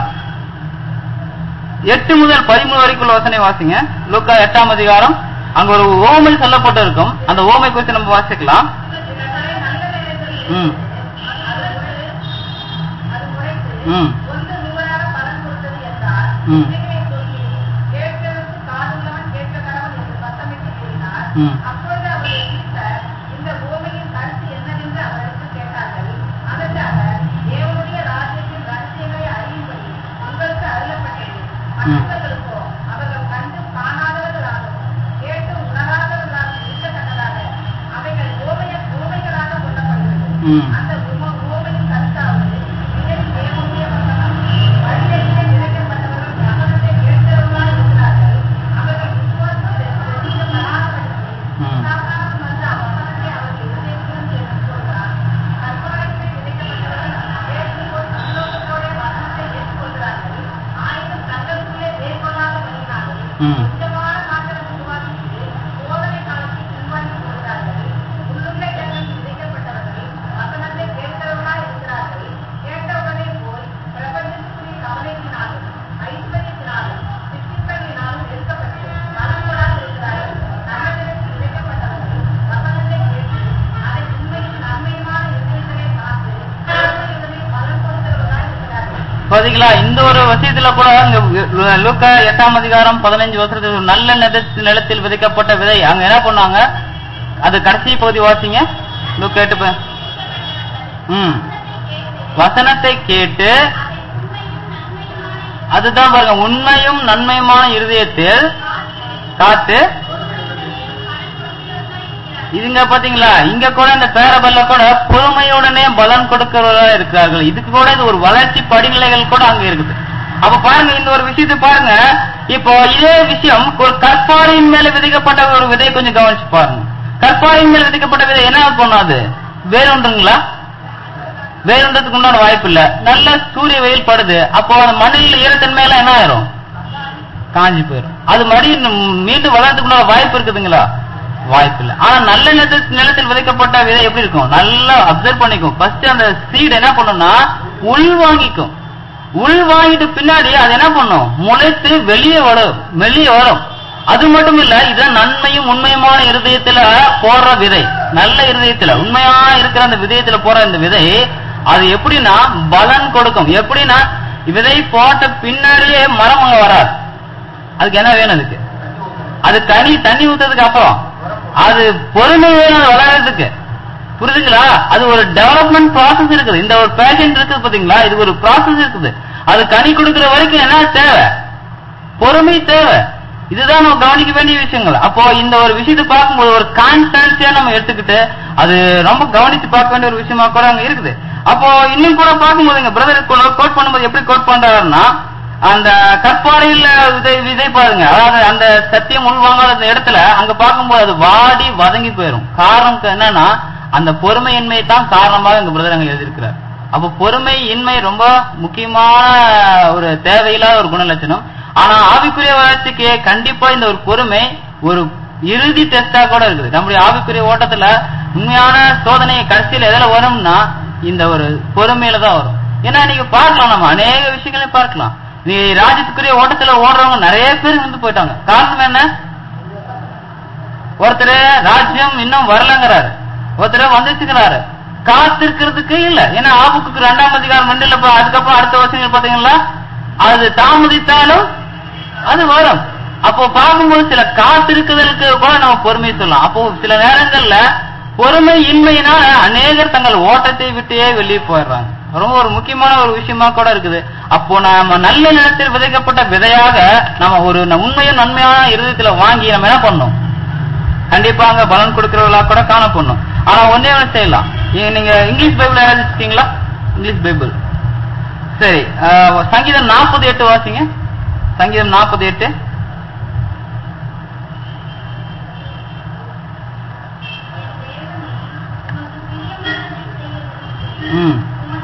எட்டு முதல் பதிமூணு வரைக்குள்ள வசனை வாசிங்க லூக்கா எட்டாம் அதிகாரம் அங்க ஒரு ஓமை சொல்லப்பட்டு இருக்கும் அந்த ஓமை குறித்து நம்ம வாசிக்கலாம் ம் ம் ஒன்று நூறாக பலன் கொடுத்தது என்றால் ம். இவைகளை சொல்லி கேட்கிறதுக்கு காதுள்ளவன் கேட்க கடவுள் என்று சத்தமிட்டு கூறினார் ம். அப்பொழுது அவருடைய சீசர் இந்த பூமியின் கருத்து என்னவென்று அவருக்கு கேட்டார்கள் அதற்கு அவர் தேவனுடைய ராஜ்யத்தின் ரகசியங்களை அறியும்படி உங்களுக்கு அருளப்பட்டது மற்றவர்களுக்கோ அவர்கள் கண்டு காணாதவர்களாகவும் கேட்டு உணராதவர்களாகவும் இருக்கத்தக்கதாக அவைகள் ஓமைய ஓமைகளாக சொல்லப்படுகிறது ம். அந்த உம- உவமையின் கருத்தாவது, இதை தேவனுடைய வசனம். வழியறிய இறைக்கப்பட்டவர்கள் வசனத்தை கேட்கிறவர்களாய் இருக்கிறார்கள். அவர்கள் விசுவாசத்தை பிரதிபலிக்கப்படாதபடிக்கு, ம். சாத்தானும் வந்து அவ்வசனத்தை அவர்கள் இருதயத்திலும் சேர்த்துக் கொள்கிறான். கற்பனைக்கு விதைக்கப்பட்டவர்கள் கேட்கும்போது சந்தோஷத்தோடே வசனத்தை ஏற்றுக்கொள்கிறார்கள். ஆயினும் தங்களுக்குள்ளே வேறுபடாதபடியினாலே, ம். கொஞ்சமான மாத்திரம் விசுவாசித்து, சோதனை காலத்தில் பின்வாங்கிக் கொள்கிறார்கள். உள்ளுள்ள இடங்களில் விதைக்கப்பட்டவர்கள் வசனத்தை கேட்கிறவர்களாய் இருக்கிறார்கள். கேட்டவுடனே போய் பிரபஞ்சத்துக்குரிய கவலையினாலும், ஐஸ்வர்யத்தினாலும், சிற்றின்பங்களினாலும் நெருக்கப்பட்டு மனங்களால் இருக்கிறார்கள். நல்லவிதத்தில் விதைக்கப்பட்டவர்கள் வசனத்தை கேட்டு, அதை உண்மையும் நன்மையுமான இருதயத்திலே காத்து, நன்மையுடனே பலன் கொடுக்கிறவர்களாய் இருக்கிறார்கள். பாத்தீங்களா இந்த ஒரு விஷயத்துல கூட இங்க லு- லூக்கா எட்டாம் அதிகாரம் பதினஞ்சு வருஷத்துக்கு ஒரு நல்ல நிலத்தில் நிலத்தில் விதைக்கப்பட்ட விதை அங்க என்ன பண்ணாங்க அது கடைசி பகுதி வாசிங்க லூக்கா எட்டு ப- ம் வசனத்தை கேட்டு அதுதான் பாருங்க உண்மையும் நன்மையுமான இருதயத்தில் காத்து இதுங்க பாத்தீங்களா இங்க கூட இந்த பேரபல்ல கூட பொறுமையுடனே பலன் கொடுக்கிறவர்களா இருக்கிறார்கள் இதுக்கு கூட இது ஒரு வளர்ச்சி படிநிலைகள் கூட அங்க இருக்குது அப்ப பாருங்க இந்த ஒரு விஷயத்தை பாருங்க இப்போ இதே விஷயம் ஒரு கற்பாறையின் மேல விதைக்கப்பட்ட ஒரு விதை கொஞ்சம் கவனிச்சு பாருங்க கற்பாரின் மேல் விதைக்கப்பட்ட விதை என்ன பண்ணும் அது வேறுண்டுங்களா வேறுன்றதுக்கு உண்டான வாய்ப்பு இல்ல நல்ல சூரிய வெயில் படுது அப்போ அந்த மண்ணில் ஈரத்தன்மை எல்லாம் என்ன ஆயிரும் காஞ்சி போயிடும் அது மறுபடியும் மீண்டும் வளர்றதுக்கு உண்டான வாய்ப்பு இருக்குதுங்களா வாய்ப்பு இல்ல ஆனா நல்ல நிலத்தில் நிலத்தில் விதைக்கப்பட்ட விதை எப்படி இருக்கும் நல்லா அப்சர்வ் பண்ணிக்கும் ஃபர்ஸ்ட் அந்த சீட் என்ன பண்ணும்னா உள் வாங்கிக்கும் உள் வாங்கிட்டு பின்னாடி அது என்ன பண்ணும் முளைத்து வெளியே வரும் வெளியே வரும் அது மட்டும் இல்ல இதுதான் நன்மையும் உண்மையுமான இருதயத்துல போடுற விதை நல்ல இருதயத்துல உண்மையா இருக்கிற அந்த விதயத்துல போற இந்த விதை அது எப்படின்னா பலன் கொடுக்கும் எப்படின்னா விதை போட்ட பின்னாடியே மரம் அங்க வராது அதுக்கு என்ன வேணும் அதுக்கு அது தனி தண்ணி ஊத்துறதுக்கு அப்புறம் அது பொறுமை வேணும் அது வளர்றதுக்கு புரியுதுங்களா அது ஒரு டெவலப்மெண்ட் ப்ராசஸ் இருக்குது இந்த ஒரு பேஷன் இருக்குது பாத்தீங்களா இது ஒரு ப்ராசஸ் இருக்குது அது கனி கொடுக்கிற வரைக்கும் என்ன தேவை பொறுமை தேவை இதுதான் நம்ம கவனிக்க வேண்டிய விஷயங்கள் அப்போ இந்த ஒரு விஷயத்தை பார்க்கும்போது ஒரு கான்ஸ்டன்சியா நம்ம எடுத்துக்கிட்டு அது ரொம்ப கவனிச்சு பார்க்க வேண்டிய ஒரு விஷயமா கூட அங்க இருக்குது அப்போ இன்னும் கூட பார்க்கும்போது எங்க பிரதர் கோட் பண்ணும்போது எப்படி கோட் பண்றாருன்னா அந்த கற்பாறையில விதை விதை பாருங்க அதாவது அந்த சத்தியம் உள்வாங்காத அந்த இடத்துல அங்க பார்க்கும்போது அது வாடி வதங்கி போயிடும் காரணம் என்னன்னா அந்த பொறுமையின்மை தான் காரணமாக எங்க பிரதர் அங்க எழுதியிருக்கிறார் அப்போ பொறுமை இன்மை ரொம்ப முக்கியமான ஒரு தேவையில்லாத ஒரு குணலட்சணம் ஆனா ஆவிக்குரிய வளர்ச்சிக்கு கண்டிப்பா இந்த ஒரு பொறுமை ஒரு இறுதி டெஸ்டா கூட இருக்குது நம்முடைய ஆவிக்குரிய ஓட்டத்துல உண்மையான சோதனை கடைசியில் எதுல வரும்னா இந்த ஒரு பொறுமையில தான் வரும் ஏன்னா நீங்க பார்க்கலாம் நம்ம அநேக விஷயங்களை பார்க்கலாம் நீ ராஜ்யத்துக்குரிய ஓட்டத்துல ஓடுறவங்க நிறைய பேர் வந்து போயிட்டாங்க காரணம் என்ன ஒருத்தர் ராஜ்யம் இன்னும் வரலங்கிறாரு ஒருத்தர் வந்துச்சுக்கிறாரு காத்திருக்கிறதுக்கு இல்ல ஏன்னா ஆபுக்கு ரெண்டாம் அதிகாரம் ரெண்டு இல்ல அதுக்கப்புறம் அடுத்த வருஷங்கள் பாத்தீங்களா அது தாமதித்தாலும் அது வரும் அப்போ பார்க்கும்போது சில காத்திருக்குதலுக்கு கூட நம்ம பொறுமை சொல்லலாம் அப்போ சில நேரங்கள்ல பொறுமை இன்மையினால அநேகர் தங்கள் ஓட்டத்தை விட்டே வெளியே போயிடுறாங்க ரொம்ப ஒரு முக்கியமான ஒரு விஷயமா கூட இருக்குது அப்போ நாம நல்ல நிலத்தில் விதைக்கப்பட்ட விதையாக நம்ம ஒரு ந- உண்மையும் நன்மையான இருதயத்துல வாங்கி நம்ம என்ன பண்ணணும் கண்டிப்பா அங்க பலன் கொடுக்கிறவர்களா கூட காணப்படணும் ஆனா ஒன்னே ஒண்ணு செய்யலாம் நீங்க- நீங்க இங்கிலீஷ் பைபிள் யாராவது வச்சிருக்கீங்களா இங்கிலீஷ் பைபிள் சரி அஹ், சங்கீதம் நாற்பது எட்டு வாசிங்க சங்கீதம் நாற்பது எட்டு ம்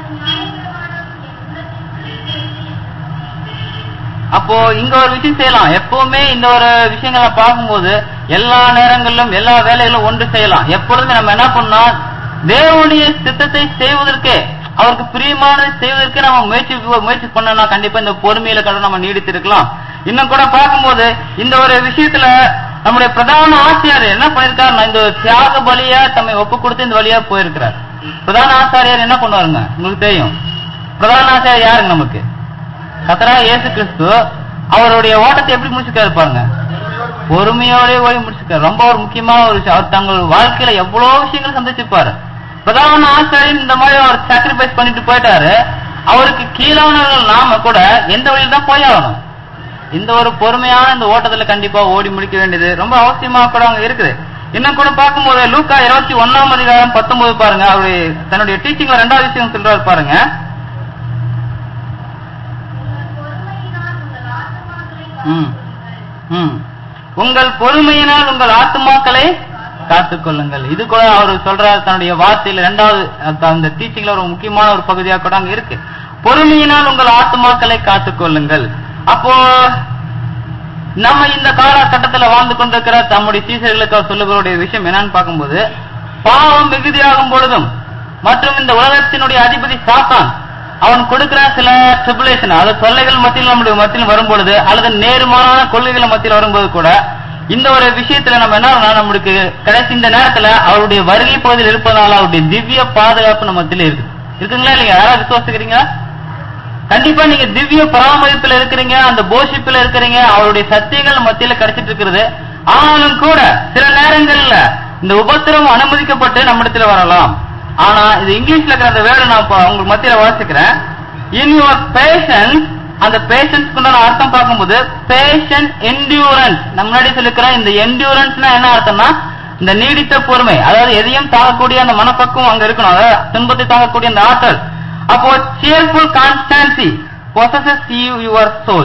அப்போ இங்க ஒரு விஷயம் செய்யலாம் எப்பவுமே இந்த ஒரு விஷயங்களை பார்க்கும்போது எல்லா நேரங்களிலும் எல்லா வேலைகளும் ஒன்று செய்யலாம் எப்பொழுதுமே நம்ம என்ன பண்ணோம் தேவனுடைய சித்தத்தை செய்வதற்கே அவருக்கு பிரியமானதை செய்வதற்கு நம்ம முயற்சி முயற்சி பண்ணோம்னா கண்டிப்பா இந்த பொறுமையில கூட நம்ம நீடித்திருக்கலாம் இன்னும் கூட பார்க்கும்போது இந்த ஒரு விஷயத்துல நம்முடைய பிரதான ஆசிரியர் என்ன பண்ணிருக்காருன்னா இந்த தியாக பலியா தம்மை ஒப்பு கொடுத்து இந்த வழியா போயிருக்கிறார் பிரதான ஆசாரியார் என்ன பண்ணுவாருங்க உங்களுக்கு தெரியும் பிரதான ஆசிரியர் யாருங்க நமக்கு கத்தரா இயேசு கிறிஸ்து அவருடைய ஓட்டத்தை எப்படி முடிச்சுக்காரு பாருங்க பொறுமையோட ஓடி முடிச்சுக்காரு ரொம்ப ஒரு முக்கியமான ஒரு விஷயம் அவர் தங்கள் வாழ்க்கையில எவ்வளவு விஷயங்கள் சந்திச்சிருப்பாரு பிரதான ஆசிரியர் இந்த மாதிரி அவர் சாக்ரிஃபைஸ் பண்ணிட்டு போயிட்டாரு அவருக்கு கீழானவர்கள் நாம கூட எந்த வழியில தான் போய் ஆகணும் இந்த ஒரு பொறுமையான இந்த ஓட்டத்துல கண்டிப்பா ஓடி முடிக்க வேண்டியது ரொம்ப அவசியமா கூட அங்க இருக்குது இன்னும் கூட பார்க்கும்போது லூக்கா இருபத்தி ஒன்னாம் அதிகாரம் பத்தொன்பது பாருங்க அவருடைய தன்னுடைய டீச்சிங்ல ரெண்டாவது விஷயம் சொல்றாரு பாருங்க ம். ம். உங்கள் பொறுமையினால் உங்கள் ஆத்துமாக்களை காத்துக் கொள்ளுங்கள் இது கூட அவர் சொல்றாரு தன்னுடைய வார்த்தையில இரண்டாவது அஹ், அந்த டீச்சிங்ல ஒரு முக்கியமான ஒரு பகுதியா கூட அங்க இருக்கு பொறுமையினால் உங்கள் ஆத்துமாக்களை காத்துக் கொள்ளுங்கள் அப்போ நம்ம இந்த காலகட்டத்துல வாழ்ந்து கொண்டிருக்கிற தம்முடைய சீசர்களுக்கு அவர் சொல்லுகிறோடைய விஷயம் என்னன்னு பார்க்கும்போது பாவம் மிகுதியாகும் பொழுதும் மற்றும் இந்த உலகத்தினுடைய அதிபதி சாத்தான் அவன் கொடுக்கிற சில ட்ரிபுலேஷன் அதாவது தொல்லைகள் மத்தியில் நம்முடைய மத்தியில் வரும்பொழுது அல்லது நேர்மாறான கொள்கைகள் மத்தியில் வரும்போது கூட இந்த ஒரு விஷயத்துல நம்ம என்ன பண்ணலாம், நம்மளுக்கு கடைசி இந்த நேரத்துல அவருடைய வருகை பகுதியில் இருப்பதனால அவருடைய திவ்ய பாதுகாப்பு நம்ம மத்தியில இருக்கு இருக்குங்களா இல்லையா யாராவது விசுவாசிக்கிறீங்களா கண்டிப்பா நீங்க திவ்ய பராமரிப்புல இருக்கிறீங்க அந்த போஷிப்புல இருக்கிறீங்க அவருடைய சத்தியங்கள் மத்தியில கிடைச்சிட்டு இருக்கிறது ஆனாலும் கூட சில நேரங்கள்ல இந்த உபத்திரம் அனுமதிக்கப்பட்டு நம்மிடத்துல வரலாம் ஆனா இது இங்கிலீஷ்ல இருக்கிற அந்த வேர்டை நான் இப்ப உங்களுக்கு மத்தியில வாசிக்கிறேன் இன் யுவர் பேஷன்ஸ் அந்த பேஷன்ஸ்க்கு உண்டான அர்த்தம் பார்க்கும்போது பேஷன் என்டியூரன்ஸ் நம்ம முன்னாடி சொல்லிக்கிறோம் இந்த என்டியூரன்ஸ்னா என்ன அர்த்தம்னா இந்த நீடித்த பொறுமை அதாவது எதையும் தாங்கக்கூடிய அந்த மனப்பக்குவம் அங்க இருக்கணும் அதாவது துன்பத்தை தாங்கக்கூடிய அந்த ஆற்றல் அப்போ cheerful constancy possesses you your souls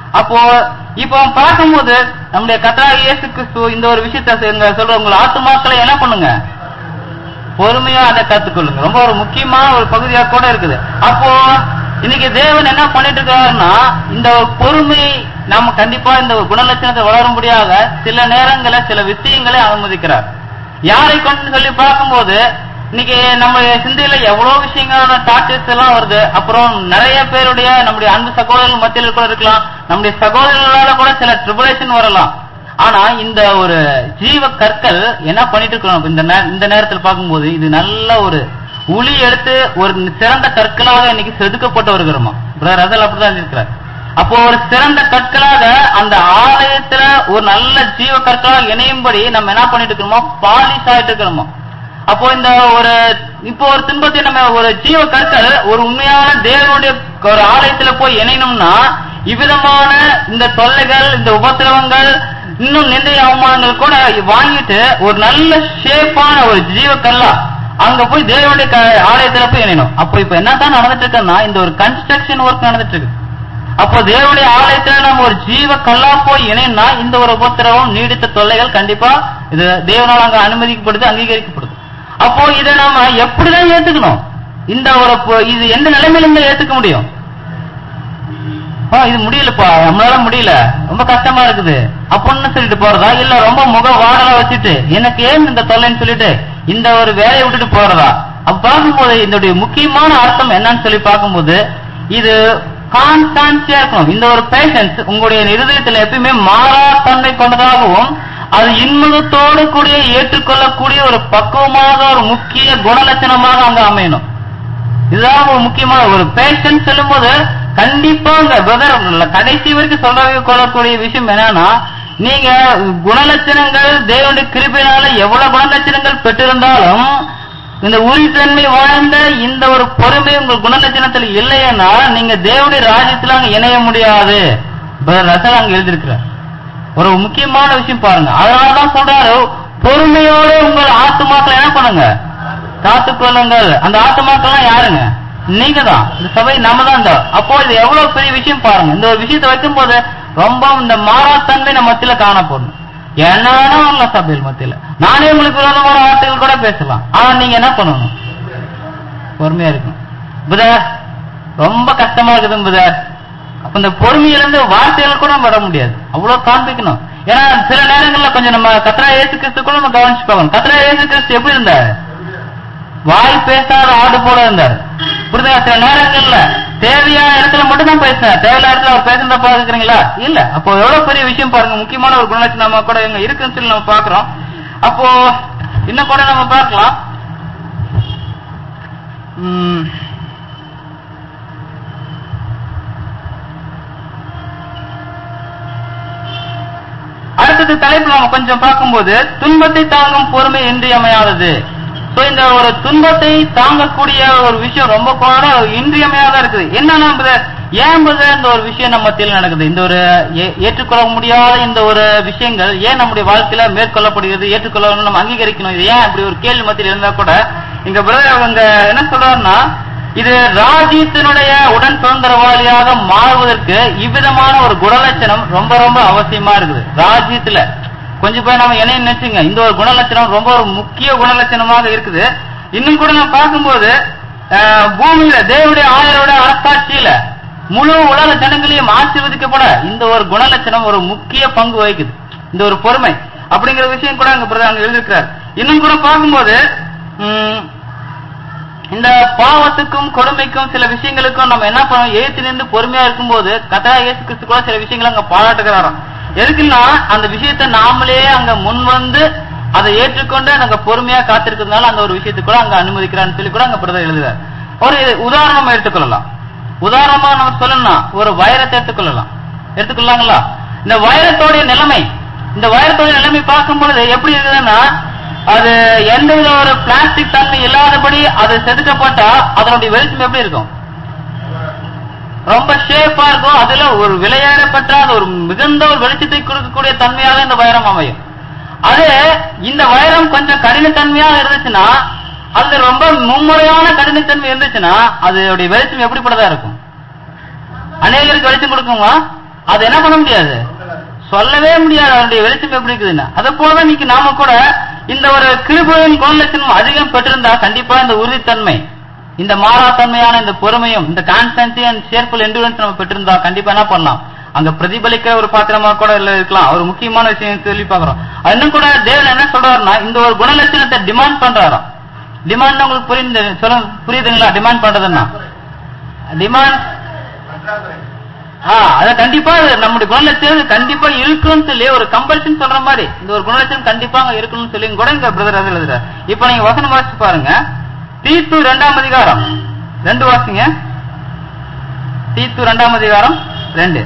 அப்போ இப்போ பார்க்கும்போது நம்முடைய கத்தரா இயேசு கிறிஸ்து இந்த ஒரு விஷயத்த இங்க சொல்ற உங்களை ஆத்துமாக்களை என்ன பண்ணுங்க பொறுமையா அதை கத்துக்கொள்ளுங்க ரொம்ப ஒரு முக்கியமான ஒரு பகுதியா கூட இருக்குது அப்போ இன்னைக்கு தேவன் என்ன பண்ணிட்டு இருக்காருன்னா இந்த ஒரு பொறுமை நம்ம கண்டிப்பா இந்த ஒரு குணலட்சணத்தை வளரும்படியாக சில நேரங்களில் சில விஷயங்களை அனுமதிக்கிறார் யாரை கொண்டு சொல்லி பார்க்கும்போது இன்னைக்கு நம்ம சிந்தையில எவ்வளவு விஷயங்களோட டார்ச்சர்ஸ் எல்லாம் வருது அப்புறம் நிறைய பேருடைய நம்முடைய அன்பு சகோதரர்கள் மத்தியில் கூட இருக்கலாம் நம்முடைய சகோதரர்களால கூட சில ட்ரிபுலேஷன் வரலாம் ஆனா இந்த ஒரு ஜீவ கற்கள் என்ன பண்ணிட்டு இருக்கணும் இந்த நே- இந்த நேரத்தில் பார்க்கும்போது இது நல்ல ஒரு உளி எடுத்து ஒரு சிறந்த கற்களாக இன்னைக்கு செதுக்கப்பட்டு வருகிறோமா பிரதர் ரசல் அப்படிதான் இருக்கிறார் அப்போ ஒரு சிறந்த கற்களாக அந்த ஆலயத்துல ஒரு நல்ல ஜீவ கற்களாக இணையும்படி நம்ம என்ன பண்ணிட்டு இருக்கிறோமோ பாலிஷ் ஆயிட்டு இருக்கிறோமோ அப்போ இந்த ஒரு இப்போ ஒரு துன்பத்தை நம்ம ஒரு ஜீவ கற்கள் ஒரு உண்மையான தேவனுடைய ஒரு ஆலயத்துல போய் இணையணும்னா இவ்விதமான இந்த தொல்லைகள் இந்த உபத்திரவங்கள் இன்னும் நிந்தைய அவமானங்கள் கூட வாங்கிட்டு ஒரு நல்ல ஷேப்பான ஒரு ஜீவ கல்லா அங்க போய் தேவனுடைய க- ஆலயத்துல போய் இணையணும் அப்போ இப்ப என்னதான் நடந்துட்டு இருக்குன்னா இந்த ஒரு கன்ஸ்ட்ரக்ஷன் ஒர்க் நடந்துட்டு இருக்கு அப்போ தேவனுடைய ஆலயத்துல நம்ம ஒரு ஜீவ கல்லா போய் இணைனா இந்த ஒரு உபத்திரவம் நீடித்த தொல்லைகள் கண்டிப்பா இது தேவனால் அங்க அனுமதிக்கப்படுது அங்கீகரிக்கப்படுது அப்போ இதை நாம எப்படிதான் ஏத்துக்கணும் இந்த ஒரு பொ- இது எந்த நிலைமையில இருந்து ஏத்துக்க முடியும் ஆ, இது முடியலப்பா நம்மளால முடியல ரொம்ப கஷ்டமா இருக்குது அப்படின்னு சொல்லிட்டு போறதா இல்ல ரொம்ப முக வாடலா வச்சுட்டு எனக்கு ஏன் இந்த தொல்லைன்னு சொல்லிட்டு இந்த ஒரு வேலையை விட்டுட்டு போறதா அப்ப பார்க்கும்போது இதனுடைய முக்கியமான அர்த்தம் என்னன்னு சொல்லி பார்க்கும்போது இது கான்ஸ்டான்சியா இருக்கணும் இந்த ஒரு பேஷன்ஸ் உங்களுடைய இருதயத்துல எப்பயுமே மாறா தன்மை கொண்டதாகவும் அது இன்முகத்தோடு கூடிய ஏற்றுக்கொள்ளக்கூடிய ஒரு பக்குவமாக ஒரு முக்கிய குணலட்சணமாக அங்க அமையணும் இதுதான் ஒரு முக்கியமான ஒரு பேஷன் சொல்லும்போது கண்டிப்பா இந்த பிரதர் கடைசி வரைக்கும் சொல்ற கொள்ளக்கூடிய விஷயம் என்னன்னா நீங்க குணலட்சணங்கள் தேவனுடைய கிருபையினால எவ்வளவு குணலட்சணங்கள் பெற்றிருந்தாலும் இந்த உரித்தன்மை வாழ்ந்த இந்த ஒரு பொறுமை உங்கள் குணலட்சணத்தில் இல்லைன்னா நீங்க தேவனுடைய ராஜ்யத்துல அங்க இணைய முடியாது பிரதர் ரசல் அங்க எழுதியிருக்கிறார் ஒரு முக்கியமான விஷயம் பாருங்க அதனாலதான் சொல்றாரு பொறுமையோட உங்கள் ஆத்துமாக்களை என்ன பண்ணுங்க காத்துக்கொள்ளுங்கள் அந்த ஆத்துமாக்கள்லாம் யாருங்க நீங்க தான் இந்த சபை நம்ம தான் இந்த அப்போ இது எவ்வளவு பெரிய விஷயம் பாருங்க இந்த ஒரு விஷயத்தை வைக்கும்போது ரொம்ப இந்த மாறாத்தன்மை நம்ம மத்தியில காணப்படும் என்ன வேணா வரலாம் சபையில் மத்தியில நானே உங்களுக்கு விரோதமான வார்த்தைகள் கூட பேசலாம் ஆனா நீங்க என்ன பண்ணணும் பொறுமையா இருக்கணும் புதர் ரொம்ப கஷ்டமா இருக்குது புதர் அப்ப இந்த பொறுமையிலிருந்து வார்த்தைகள் கூட வர முடியாது அவ்வளவு காண்பிக்கணும் ஏன்னா சில நேரங்கள்ல கொஞ்சம் நம்ம கத்ரா இயேசு கிறிஸ்து கூட நம்ம கவனிச்சு பார்க்கணும் கத்ரா இயேசு கிறிஸ்து எப்படி இருந்தாரு வாய் பேசாத ஆடு போல இருந்தார் புரியுதா சில நேரங்கள்ல தேவையான இடத்துல மட்டும் தான் பேசினார் தேவையான இடத்துல அவர் பேசுறத பாக்குறீங்களா இல்ல அப்போ எவ்வளவு பெரிய விஷயம் பாருங்க முக்கியமான ஒரு குணலட்சணம் நம்ம கூட இங்க இருக்குன்னு சொல்லி நம்ம பாக்குறோம் அப்போ இன்னும் கூட நம்ம பார்க்கலாம் உம், அடுத்தது தலைப்பு நம்ம கொஞ்சம் பார்க்கும்போது துன்பத்தை தாங்கும் பொறுமை இன்றியமையாதது சோ இந்த ஒரு துன்பத்தை தாங்கக்கூடிய ஒரு விஷயம் ரொம்ப கூட இன்றியமையாத இருக்குது என்னன்னா brother, ஏன் brother இந்த ஒரு விஷயம் நம்ம மத்தியில் நடக்குது இந்த ஒரு ஏ- ஏற்றுக்கொள்ள முடியாத இந்த ஒரு விஷயங்கள் ஏன் நம்முடைய வாழ்க்கையில மேற்கொள்ளப்படுகிறது ஏற்றுக்கொள்ளணும் நம்ம அங்கீகரிக்கணும் இது ஏன் அப்படி ஒரு கேள்வி மத்தியில் இருந்தா கூட இங்க பிரதர் அவங்க என்ன சொல்றாருன்னா இது ராஜ்யத்தினுடைய உடன் சுதந்திரவாளியாக மாறுவதற்கு இவ்விதமான ஒரு குணலட்சணம் ரொம்ப ரொம்ப அவசியமா இருக்குது ராஜ்யத்துல கொஞ்சம் போய் நம்ம என்ன நினைச்சுங்க இந்த ஒரு குணலட்சணம் ரொம்ப ஒரு முக்கிய குணலட்சணமாக இருக்குது இன்னும் கூட நம்ம பார்க்கும்போது அஹ், பூமியில தேவனுடைய ஆயரோட அரசாட்சியில முழு உலக ஜனங்களையும் ஆசீர்வதிக்கப்பட இந்த ஒரு குணலட்சணம் ஒரு முக்கிய பங்கு வகிக்குது இந்த ஒரு பொறுமை அப்படிங்கிற விஷயம் கூட அங்க பிரதர் அங்க எழுதியிருக்கிறார் இன்னும் கூட பார்க்கும்போது உம், இந்த பாவத்துக்கும் கொடுமைக்கும் சில விஷயங்களுக்கும் நம்ம என்ன பண்ணோம் ஏத்து நின்று பொறுமையா இருக்கும்போது கத்தரா இயேசு கிறிஸ்து கூட சில விஷயங்களை அங்க பாராட்டுகிறாராம் எதுக்குன்னா அந்த விஷயத்தை நாமளே அங்க முன் வந்து அதை ஏற்றுக்கொண்டு அங்க பொறுமையா காத்திருக்கிறதுனால அந்த ஒரு விஷயத்தை கூட அங்க அனுமதிக்கிறான்னு சொல்லி கூட அங்க பிரதர் எழுதுறார் ஒரு உதாரணம் எடுத்துக்கொள்ளலாம் உதாரணமா நம்ம சொல்லணும்னா ஒரு வைரத்தை எடுத்துக்கொள்ளலாம் எடுத்துக்கொள்ளலாங்களா இந்த வைரத்தோடைய நிலைமை இந்த வைரத்தோடைய நிலைமை பார்க்கும் பொழுது எப்படி இருக்குதுன்னா அது எந்த வித ஒரு பிளாஸ்டிக் தன்மை இல்லாதபடி அது செதுக்கப்பட்டா அதனுடைய வெளிச்சம் எப்படி இருக்கும் ரொம்ப ஷேப்பா இருக்கும் அதுல ஒரு விளையாடப்பட்ட அது ஒரு மிகுந்த ஒரு வெளிச்சத்தை கொடுக்கக்கூடிய தன்மையாக இந்த வைரம் அமையும் அது இந்த வைரம் கொஞ்சம் கடினத்தன்மையாக இருந்துச்சுன்னா அது ரொம்ப மும்முறையான கடினத்தன்மை இருந்துச்சுன்னா அதோடைய வெளிச்சம் எப்படிப்பட்டதா இருக்கும் அநேகருக்கு வெளிச்சம் கொடுக்குமா அது என்ன பண்ண முடியாது சொல்லவே முடியாது அவருடைய வெளிச்சம் எப்படி இருக்குதுன்னு அது போல இன்னைக்கு நாம கூட இந்த ஒரு கிருபையின் குணலட்சணம் அதிகம் பெற்றிருந்தா கண்டிப்பா இந்த உறுதித்தன்மை இந்த மாறாத்தன்மையான இந்த பொறுமையும் இந்த கான்ஸ்டன்சி அண்ட் சேர்ஃபுல் என்டூரன்ஸ் நம்ம பெற்றிருந்தா கண்டிப்பா என்ன பண்ணலாம் அங்க பிரதிபலிக்கிற ஒரு பாத்திரமா கூட இல்ல இருக்கலாம் ஒரு முக்கியமான விஷயம் சொல்லி பாக்குறோம் அது இன்னும் கூட தேவன் என்ன சொல்றாருன்னா இந்த ஒரு குணலட்சணத்தை டிமாண்ட் பண்றாராம் டிமாண்ட் உங்களுக்கு புரியுது சொல்ல புரியுதுங்களா டிமாண்ட் பண்றதுன்னா டிமாண்ட் ஆ அத கண்டிப்பா அது நம்முடைய குணலட்சணம் கண்டிப்பா இருக்குன்னு சொல்லி ஒரு கம்பல்ஷன் சொல்ற மாதிரி இந்த ஒரு குணலட்சணம் கண்டிப்பா அங்க இருக்கணும்னு சொல்லி கூட இங்க பிரதர் அது எழுதுறாரு இப்ப நீங்க வசனம் வாசிச்சு பாருங்க தீத்து ரெண்டாம் அதிகாரம் ரெண்டு வாசிங்க தீத்து ரெண்டாம் அதிகாரம் ரெண்டு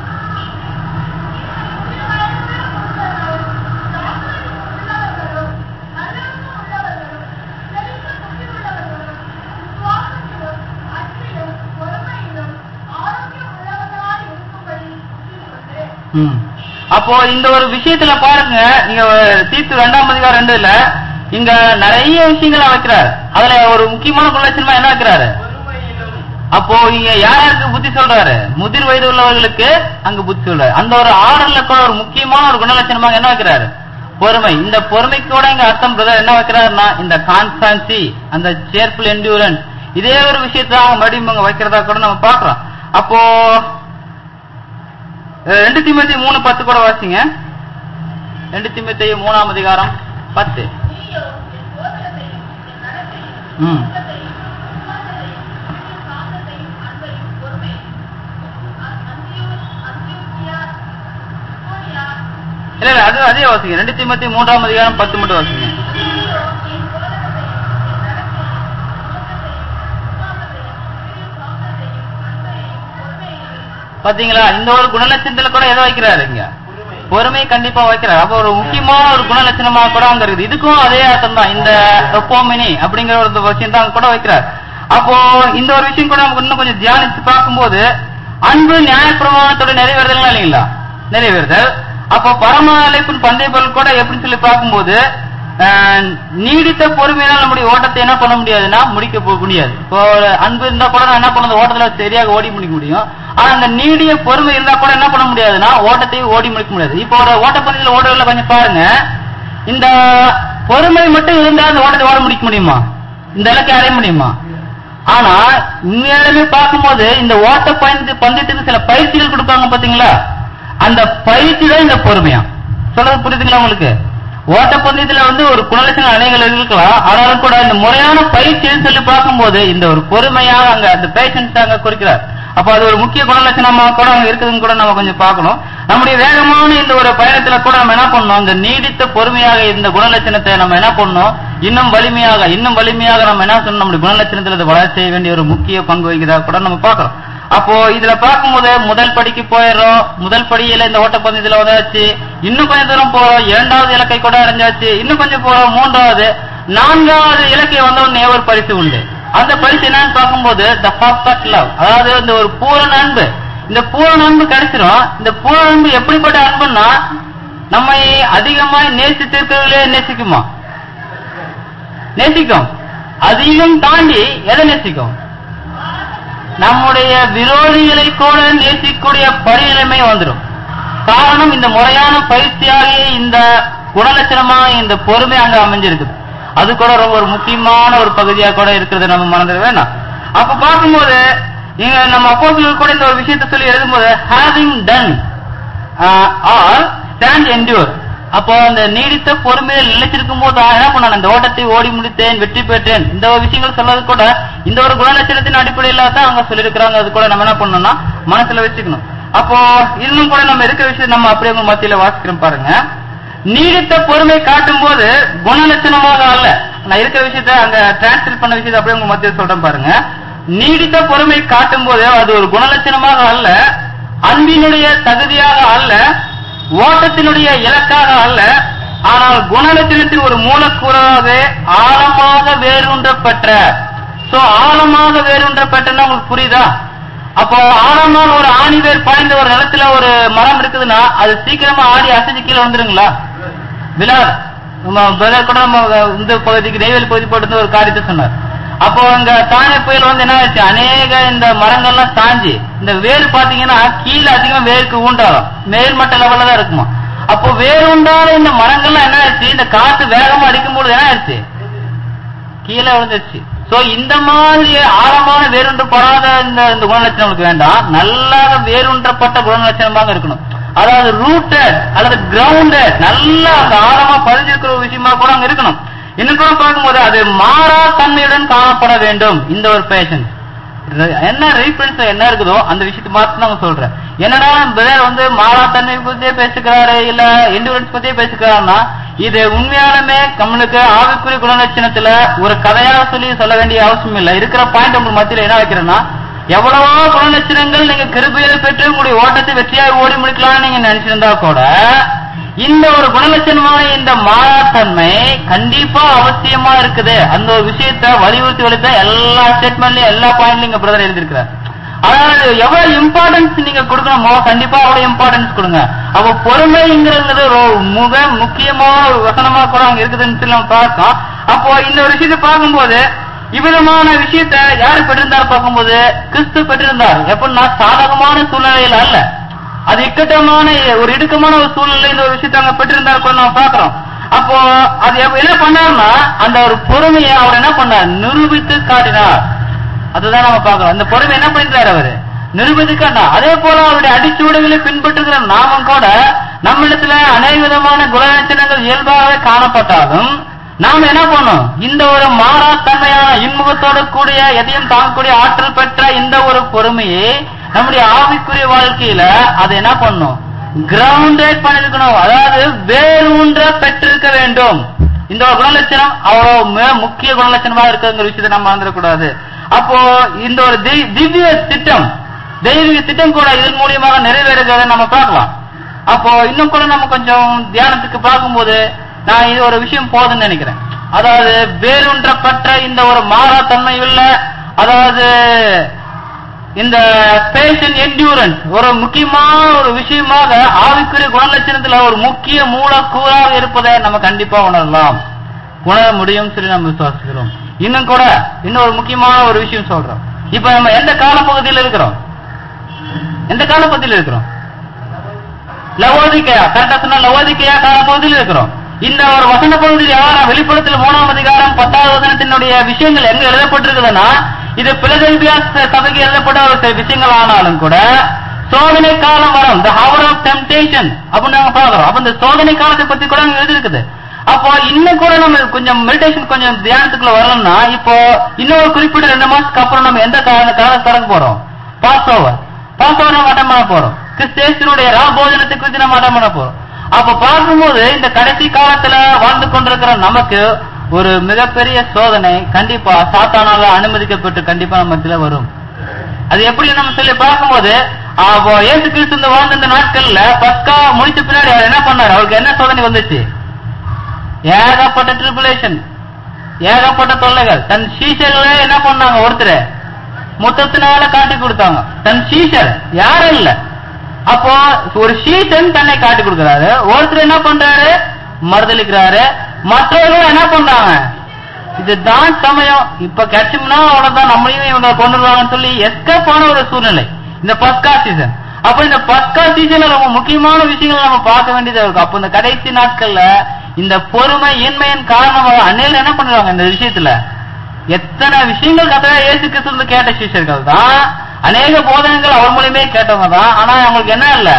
ம். அப்போ இந்த ஒரு விஷயத்துல பாருங்க நீங்க தீத்து ரெண்டாம் அதிகாரம் ரெண்டுல இங்க நிறைய விஷயங்களை வைக்கிறாரு அதுல ஒரு முக்கியமான குணலட்சணமா என்ன வைக்கிறாரு பொறுமையிலும் அப்போ இங்க யார் யாருக்கு புத்தி சொல்றாரு முதிர் வயது உள்ளவர்களுக்கு அங்க புத்தி சொல்றாரு அந்த ஒரு ஆர்டர்ல கூட ஒரு முக்கியமான ஒரு குணலட்சணமாக என்ன வைக்கிறாரு பொறுமை இந்த பொறுமைக்கு கூட இங்க அர்த்தம் பிரதர் என்ன வைக்கிறாருன்னா இந்த கான்ஸ்டன்சி அந்த சேர்ஃபுல் என்டூரன்ஸ் இதே ஒரு விஷயத்தை அவங்க மறுபடியும் இங்க வைக்கிறதா கூட நம்ம பாக்குறோம் அப்போ அஹ், ரெண்டு திமுத்தி மூணு பத்து கூட வாசிங்க ரெண்டு திமுத்தி மூணாம் அதிகாரம் பத்து ம் இல்ல இல்ல அது அதே வாசிங்க ரெண்டு திமுத்தி மூன்றாம் அதிகாரம் பத்து மட்டும் வாசிங்க பாத்தீங்களா இந்த ஒரு குணலட்சணத்துல கூட எதை வைக்கிறாரு இங்க பொறுமை கண்டிப்பா வைக்கிறார் அப்ப ஒரு முக்கியமான ஒரு குணலட்சணமா கூட அங்க இருக்குது இதுக்கும் அதே அர்த்தம் தான் இந்த எப்போமினி அப்படிங்கிற ஒரு விஷயம் தான் அங்க கூட வைக்கிறார் அப்போ இந்த ஒரு விஷயம் கூட நமக்கு இன்னும் கொஞ்சம் தியானிச்சு பார்க்கும்போது அன்பு நியாயப்பிரமாணத்தோட நிறைவேறுதல் இல்லைங்களா நிறைவேறுதல் அப்போ பரம அழைப்பின் பந்தய பொருள் கூட எப்படி சொல்லி பார்க்கும்போது ஆஹ், நீடித்த பொறுமையினால் நம்முடைய ஓட்டத்தை என்ன பண்ண முடியாதுன்னா முடிக்க போ- முடியாது இப்போ ஒரு அன்பு இருந்தா கூட நான் என்ன பண்ண அந்த ஓட்டத்துல சரியாக ஓடி முடிக்க முடியும் ஆனா அந்த நீடிய பொறுமை இருந்தா கூட என்ன பண்ண முடியாதுன்னா ஓட்டத்தை ஓடி முடிக்க முடியாது இப்போ ஒரு ஓட்டப்பந்தயத்தில் ஓடுறதுல கொஞ்சம் பாருங்க இந்த பொறுமை மட்டும் இருந்தா அந்த ஓட்டத்தை ஓட முடிக்க முடியுமா இந்த இலக்கை அடைய முடியுமா ஆனா உண்மையாலுமே பார்க்கும்போது இந்த ஓட்ட பந்து பந்தயத்துக்கு சில பயிற்சிகள் கொடுப்பாங்க பாத்தீங்களா அந்த பயிற்சி தான் இந்த பொறுமையா சொல்றது புரியுதுங்களா உங்களுக்கு ஓட்டப்பந்தயத்துல வந்து ஒரு குணலட்சண அணைகள் இருக்கலாம் ஆனாலும் கூட இந்த முறையான பயிற்சின்னு சொல்லி பார்க்கும்போது இந்த ஒரு பொறுமையாக அங்க அந்த பேஷன்ஸ் அங்க குறிக்கிறார் அப்ப அது ஒரு முக்கிய குணலட்சணமா கூட அங்க இருக்குதுன்னு கூட நம்ம கொஞ்சம் பார்க்கணும் நம்முடைய வேகமான இந்த ஒரு பயணத்துல கூட நம்ம என்ன பண்ணணும் இந்த நீடித்த பொறுமையாக இந்த குணலட்சணத்தை நம்ம என்ன பண்ணணும் இன்னும் வலிமையாக இன்னும் வலிமையாக நம்ம என்ன சொல்லணும் நம்முடைய குணலட்சணத்துல இதை வளர்ச்சி செய்ய வேண்டிய ஒரு முக்கிய பங்கு வகிக்கிறதா கூட நம்ம பார்க்கிறோம் அப்போ இதுல பார்க்கும்போது முதல் படிக்கு போயிடுறோம் முதல் படியில இந்த ஓட்டப்பந்தயத்துல வந்தாச்சு இன்னும் கொஞ்சம் தூரம் போறோம் இரண்டாவது இலக்கை கூட அடைஞ்சாச்சு இன்னும் கொஞ்சம் போறோம் மூன்றாவது நான்காவது இலக்கை வந்த உடனே ஒரு பரிசு உண்டு அந்த பரிசு என்னன்னு பார்க்கும்போது த பர்ஃபெக்ட் லவ் அதாவது இந்த ஒரு பூரண அன்பு இந்த பூரண அன்பு கிடைச்சிரும் இந்த பூரண அன்பு எப்படிப்பட்ட அன்புன்னா நம்மை அதிகமாய் நேசித்திருக்கிறவர்களே நேசிக்குமா நேசிக்கும் அதையும் தாண்டி எதை நேசிக்கும் நம்முடைய விரோதிகளை கூட நேசிக்கக்கூடிய பரிநிலைமை வந்துடும் காரணம் இந்த முறையான பயிற்சியாகிய இந்த குணலட்சணமா இந்த பொறுமை அங்க அமைஞ்சிருக்குது அது கூட ரொம்ப ஒரு முக்கியமான ஒரு பகுதியா கூட இருக்கிறது நம்ம மறந்துட வேணாம் அப்ப பார்க்கும்போது இங்க நம்ம அப்போஸ்தலர்கள் கூட இந்த ஒரு விஷயத்தை சொல்லி எழுதும்போது having done or stand endure அப்போ அந்த நீடித்த பொறுமையில் நிலைச்சிருக்கும் போது என்ன பண்ணான் அந்த ஓட்டத்தை ஓடி முடித்தேன் வெற்றி பெற்றேன் இந்த ஒரு விஷயங்கள் சொல்றது கூட இந்த ஒரு குணலட்சணத்தின் அடிப்படையில தான் அவங்க சொல்லியிருக்கிறாங்க அது கூட நம்ம என்ன பண்ணணும்னா மனசுல வச்சுக்கணும் அப்போ இன்னும் கூட நம்ம இருக்கிற விஷயம் நம்ம அப்படியே உங்க மத்தியில வாசிக்கிறோம் பாருங்க நீடித்த பொறுமை காட்டும் போது குணலட்சணமாக அல்ல நான் இருக்கிற விஷயத்த அங்க டிரான்ஸ்லேட் பண்ண விஷயத்தை அப்படியே உங்க மத்தியில சொல்றேன் பாருங்க நீடித்த பொறுமை காட்டும் போது அது ஒரு குணலட்சணமாக அல்ல அன்பினுடைய தகுதியாக அல்ல ஓட்டத்தினுடைய இலக்காக அல்ல ஆனால் குணலட்சணத்தின் ஒரு மூலக்கூறாக ஆழமாக வேரூன்ற பெற்ற சோ ஆழமாக வேரூன்ற பெற்றன்னா உங்களுக்கு புரியுதா அப்போ ஆழமாக ஒரு ஆணி வேர் பாய்ந்த ஒரு நிலத்துல ஒரு மரம் இருக்குதுன்னா அது சீக்கிரமா ஆடி அசைஞ்சு கீழே வந்துருங்களா விழாது நம்ம பிரதர் கூட நம்ம இந்த பகுதிக்கு நெய்வேலி பகுதி போட்டு ஒரு காரியத்தை சொன்னார் அப்போ இங்க தானே புயல் வந்து என்ன ஆச்சு அநேக இந்த மரங்கள்லாம் சாஞ்சு இந்த வேர் பாத்தீங்கன்னா கீழே அதிகமா வேருக்கு ஊண்டாலும் மேல்மட்ட லெவல்ல தான் இருக்குமா அப்போ வேர் உண்டான இந்த மரங்கள்லாம் என்ன ஆச்சு இந்த காத்து வேகமா அடிக்கும் பொழுது என்ன ஆச்சு கீழே விழுந்துருச்சு சோ இந்த மாதிரி ஆழமான வேரூன்று படாத இந்த இந்த குணலட்சணம் நமக்கு வேண்டாம் நல்லா வேரூன்றப்பட்ட குணலட்சணமாக இருக்கணும் அதாவது ரூட்டட் அல்லது கிரவுண்டட் நல்லா அந்த ஆழமா பதிஞ்சிருக்கிற ஒரு விஷயமா கூட அங்க இருக்கணும் இன்னும் கூட பார்க்கும்போது அது மாறா தன்மையுடன் காணப்பட வேண்டும் இந்த ஒரு பேஷன் என்ன ரீஃபரன்ஸ் என்ன இருக்குதோ அந்த விஷயத்தை மாத்திரம் நம்ம சொல்றேன் என்னடா பிரதர் வந்து மாறாத்தன்மை பத்தியே பேசுகிறாரு இல்ல இண்டிவிஜுவல்ஸ் பத்தியே பேசுகிறாருன்னா இது உண்மையாலுமே நம்மளுக்கு ஆவிக்குரிய குணலட்சணத்துல ஒரு கதையாக சொல்லி சொல்ல வேண்டிய அவசியம் இல்ல இருக்கிற பாயிண்ட் உங்களுக்கு மத்தியில என்ன வைக்கிறேன்னா எவ்வளவோ குணலட்சணங்கள் நீங்க கிருபையில பெற்று உங்களுடைய ஓட்டத்தை வெற்றியாக ஓடி முடிக்கலாம்னு நீங்க நினைச்சிருந்தா கூட இந்த ஒரு குணலட்சணமான இந்த மாறாத்தன்மை கண்டிப்பா அவசியமா இருக்குது அந்த ஒரு விஷயத்த வலியுறுத்தி வலித்த எல்லா ஸ்டேட்மெண்ட்லயும் எல்லா பாயிண்ட்லயும் இங்க பிரதர் எழுதியிருக்கிறார் அதாவது எவ்வளவு இம்பார்ட்டன்ஸ் நீங்க கொடுக்கணுமோ கண்டிப்பா அவ்வளவு இம்பார்ட்டன்ஸ் கொடுங்க அப்ப பொறுமைங்கிறது ஒரு மிக முக்கியமான ஒரு வசனமா கூட அங்க இருக்குதுன்னு சொல்லி நம்ம பார்க்கோம் அப்போ இந்த ஒரு விஷயத்தை பார்க்கும்போது இவ்விதமான விஷயத்த யாரு பெற்றிருந்தார் பார்க்கும்போது கிறிஸ்து பெற்றிருந்தார் எப்படின்னா சாதகமான சூழ்நிலையில் அல்ல அது இக்கட்டமான ஒரு இடுக்கமான ஒரு சூழ்நிலை இந்த ஒரு விஷயத்தை அங்க பெற்றிருந்தார் கூட நம்ம பாக்குறோம் அப்போ அது எப்ப- என்ன பண்ணாருன்னா அந்த ஒரு பொறுமையை அவர் என்ன பண்ணார் நிரூபித்து காட்டினார் அதுதான் நம்ம பார்க்கிறோம் அந்த பொறுமை என்ன பண்றாரு அவரு நிரூபித்து காட்டினார் அதே போல அவருடைய அடிச்சுவடுகளை பின்பற்றுகிற நாமும் கூட நம்மிடத்துல அநேக விதமான குணலட்சணங்கள் இயல்பாகவே காணப்பட்டாலும் நாம் என்ன பண்ணோம் இந்த ஒரு மாறாத்தன்மையான இன்முகத்தோடு கூடிய எதையும் தாங்கக்கூடிய ஆற்றல் பெற்ற இந்த ஒரு பொறுமையை நம்முடைய ஆவிக்குரிய வாழ்க்கையில அதை என்ன பண்ணும் கிரவுண்டட் பண்ணிருக்கணும் அதாவது வேரூன்ற பெற்றிருக்க வேண்டும் இந்த ஒரு குணலட்சணம் அவ்வளவு மிக முக்கிய குணலட்சணமா இருக்குங்கிற விஷயத்தை நம்ம மறந்துடக்கூடாது அப்போ இந்த ஒரு தி- திவ்ய திட்டம் தெய்வீக திட்டம் கூட இதன் மூலியமாக நிறைவேறுகிறத நம்ம பார்க்கலாம் அப்போ இன்னும் கூட நம்ம கொஞ்சம் தியானத்துக்கு பார்க்கும்போது நான் இது ஒரு விஷயம் போதும்னு நினைக்கிறேன் அதாவது வேரூன்றப்பட்ட இந்த ஒரு மாறா தன்மை உள்ள அதாவது இந்த பேஷன் என்டியூரன்ஸ் ஒரு முக்கியமான ஒரு விஷயமாக ஆவிக்குரிய குணலட்சணத்துல ஒரு முக்கிய மூலக்கூறாக இருப்பதை நம்ம கண்டிப்பா உணரலாம் உணர முடியும் சொல்லி நம்ம விசுவாசிக்கிறோம் இன்னும் கூட இன்னும் ஒரு முக்கியமான ஒரு விஷயம் சொல்றோம் இப்ப நம்ம எந்த காலப்பகுதியில் இருக்கிறோம் எந்த காலப்பகுதியில் இருக்கிறோம் லவோதிக்கையா கரெக்டா சொன்னா லவோதிக்கையா காலப்பகுதியில் இருக்கிறோம் இந்த ஒரு வசன பகுதியில் யாரா வெளிப்படத்தில் மூணாம் அதிகாரம் பத்தாவது வசனத்தினுடைய விஷயங்கள் எங்க எழுதப்பட்டிருக்குதுன்னா இது பிலதெல்பியா சபைக்கு எழுதப்பட்ட ஒரு சில விஷயங்கள் ஆனாலும் கூட சோதனை காலம் வரும் the hour of temptation அப்படின்னு நாங்க பாக்குறோம் அப்ப இந்த சோதனை காலத்தை பத்தி கூட அங்க எழுதிருக்குது அப்போ இன்னும் கூட நம்ம கொஞ்சம் மெடிடேஷன் கொஞ்சம் தியானத்துக்குள்ள வரணும்னா இப்போ இன்னும் ஒரு குறிப்பிட்ட ரெண்டு மாசத்துக்கு அப்புறம் நம்ம எந்த கால காலத்தை கடக்க போறோம் பாஸ் ஓவர் பாஸ் ஓவர் நம்ம அட்டன் பண்ண போறோம் கிறிஸ்தேசனுடைய ராபோஜனத்தை குறித்து நம்ம அட்டன் பண்ண போறோம் அப்ப பார்க்கும்போது இந்த கடைசி காலத்துல வாழ்ந்து கொண்டிருக்கிற நமக்கு ஒரு மிகப்பெரிய சோதனை கண்டிப்பா சாத்தானால அனுமதிக்கப்பட்டு கண்டிப்பா நம்ம மத்தியில வரும் அது எப்படி நம்ம சொல்லி பார்க்கும்போது அப்போ இயேசு கிறிஸ்து இந்த வாழ்ந்த இந்த நாட்கள்ல பஸ்கா முடிச்ச பின்னாடி அவர் என்ன பண்ணாரு அவருக்கு என்ன சோதனை வந்துச்சு ஏகப்பட்ட ட்ரிபுலேஷன் ஏகப்பட்ட தொல்லைகள் தன் சீஷர்களே என்ன பண்ணாங்க ஒருத்தர் முத்தத்தினால காட்டி கொடுத்தாங்க தன் சீஷர் யாரும் இல்ல அப்போ ஒரு சீசன் தன்னை காட்டி கொடுக்கிறாரு ஒருத்தர் என்ன பண்றாரு மறுதளிக்கிறாரு மற்றவர்கள் என்ன பண்றாங்க இதுதான் சமயம் இப்ப கிடைச்சோம்னா அவ்வளவுதான் நம்மளையும் இவங்க கொண்டுருவாங்கன்னு சொல்லி எஸ்கேப் ஆன ஒரு சூழ்நிலை இந்த பஸ்கா சீசன் அப்ப இந்த பஸ்கா சீசன்ல ரொம்ப முக்கியமான விஷயங்களை நம்ம பார்க்க வேண்டியதா இருக்கும் அப்ப இந்த கடைசி நாட்கள்ல இந்த பொறுமை இன்மையின் காரணமாக அன்னையில என்ன பண்றாங்க இந்த விஷயத்துல எத்தனை விஷயங்கள் கதை இயேசு கிறிஸ்து கேட்ட சிஷ்யர்கள் தான் அநேக போதனைகள் அவர் மூலியமே கேட்டவங்க தான் ஆனா அவங்களுக்கு என்ன இல்ல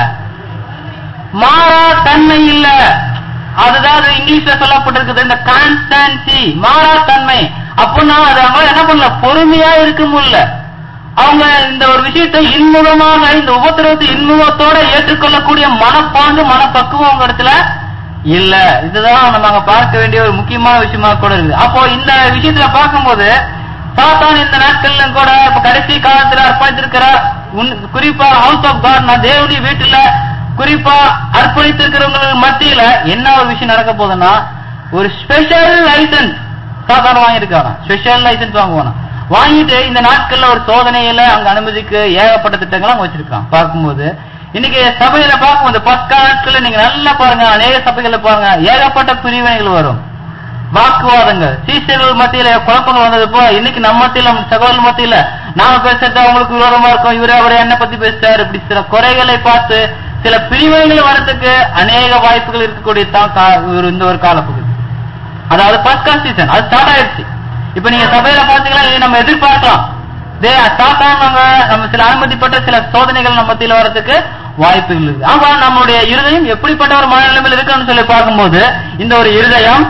மாறா தன்மை இல்ல அதுதான் அது இங்கிலீஷ்ல சொல்லப்பட்டிருக்குது இந்த கான்ஸ்டன்சி மாறா தன்மை அப்படின்னா அது அவங்க என்ன பண்ணல பொறுமையா இருக்க முடியல அவங்க இந்த ஒரு விஷயத்தை இன்முகமாக இந்த உபத்திரவத்தை இன்முகத்தோட ஏற்றுக்கொள்ளக்கூடிய மனப்பாங்கு மனப்பக்குவம் அவங்க இடத்துல இல்ல இதுதான் நம்ம அங்க பார்க்க வேண்டிய ஒரு முக்கியமான விஷயமா கூட இருக்குது அப்போ இந்த விஷயத்துல பார்க்கும்போது சாத்தான் இந்த நாட்கள்ல கூட இப்ப கடைசி காலத்துல அர்ப்பணித்திருக்கிற உன்- குறிப்பா ஹவுஸ் ஆஃப் காட் நான் தேவனுடைய வீட்டுல குறிப்பா அர்ப்பணித்திருக்கிறவங்க மத்தியில என்ன ஒரு விஷயம் நடக்க போகுதுன்னா ஒரு ஸ்பெஷல் லைசன்ஸ் சாதாரண வாங்கியிருக்காங்க ஸ்பெஷல் லைசன்ஸ் வாங்குவானா வாங்கிட்டு இந்த நாட்கள்ல ஒரு சோதனையில அங்க அனுமதிக்கு ஏகப்பட்ட திட்டங்கள் அங்க வச்சிருக்கான் பார்க்கும்போது இன்னைக்கு சபையில பார்க்கும்போது பத்து நாட்கள்ல நீங்க நல்லா பாருங்க அநேக சபைகள்ல பாருங்க ஏகப்பட்ட பிரிவினைகள் வரும் வாக்குவாதங்கள் சீசர்கள் மத்தியில குழப்பங்கள் வந்தது போ இன்னைக்கு நம்ம மத்தியில நம்ம சகோதரர் மத்தியில நாம பேசுறது அவங்களுக்கு விரோதமா இருக்கும் இவரு அவரை என்ன பத்தி பேசுறாரு இப்படி சில குறைகளை பார்த்து சில பிரிவுகள் வரதுக்கு அநேக வாய்ப்புகள் இருக்கக்கூடிய தான் கா- ஒரு- இந்த ஒரு காலப்பகுதி அதாவது பஸ்கா சீசன் அது ஸ்டார்ட் ஆயிடுச்சு இப்ப நீங்க சபையில பாத்தீங்கன்னா இதை நம்ம எதிர்பார்க்கலாம் தே ஸ்டார்ட் ஆனவங்க நம்ம சில அனுமதிப்பட்ட சில சோதனைகள் நம்ம மத்தியில வரதுக்கு வாய்ப்புகள் இருக்கு ஆமா நம்மளுடைய இருதயம் எப்படிப்பட்ட ஒரு மனநிலைமையில் இருக்குன்னு சொல்லி பார்க்கும்போது இந்த ஒரு இருதயம்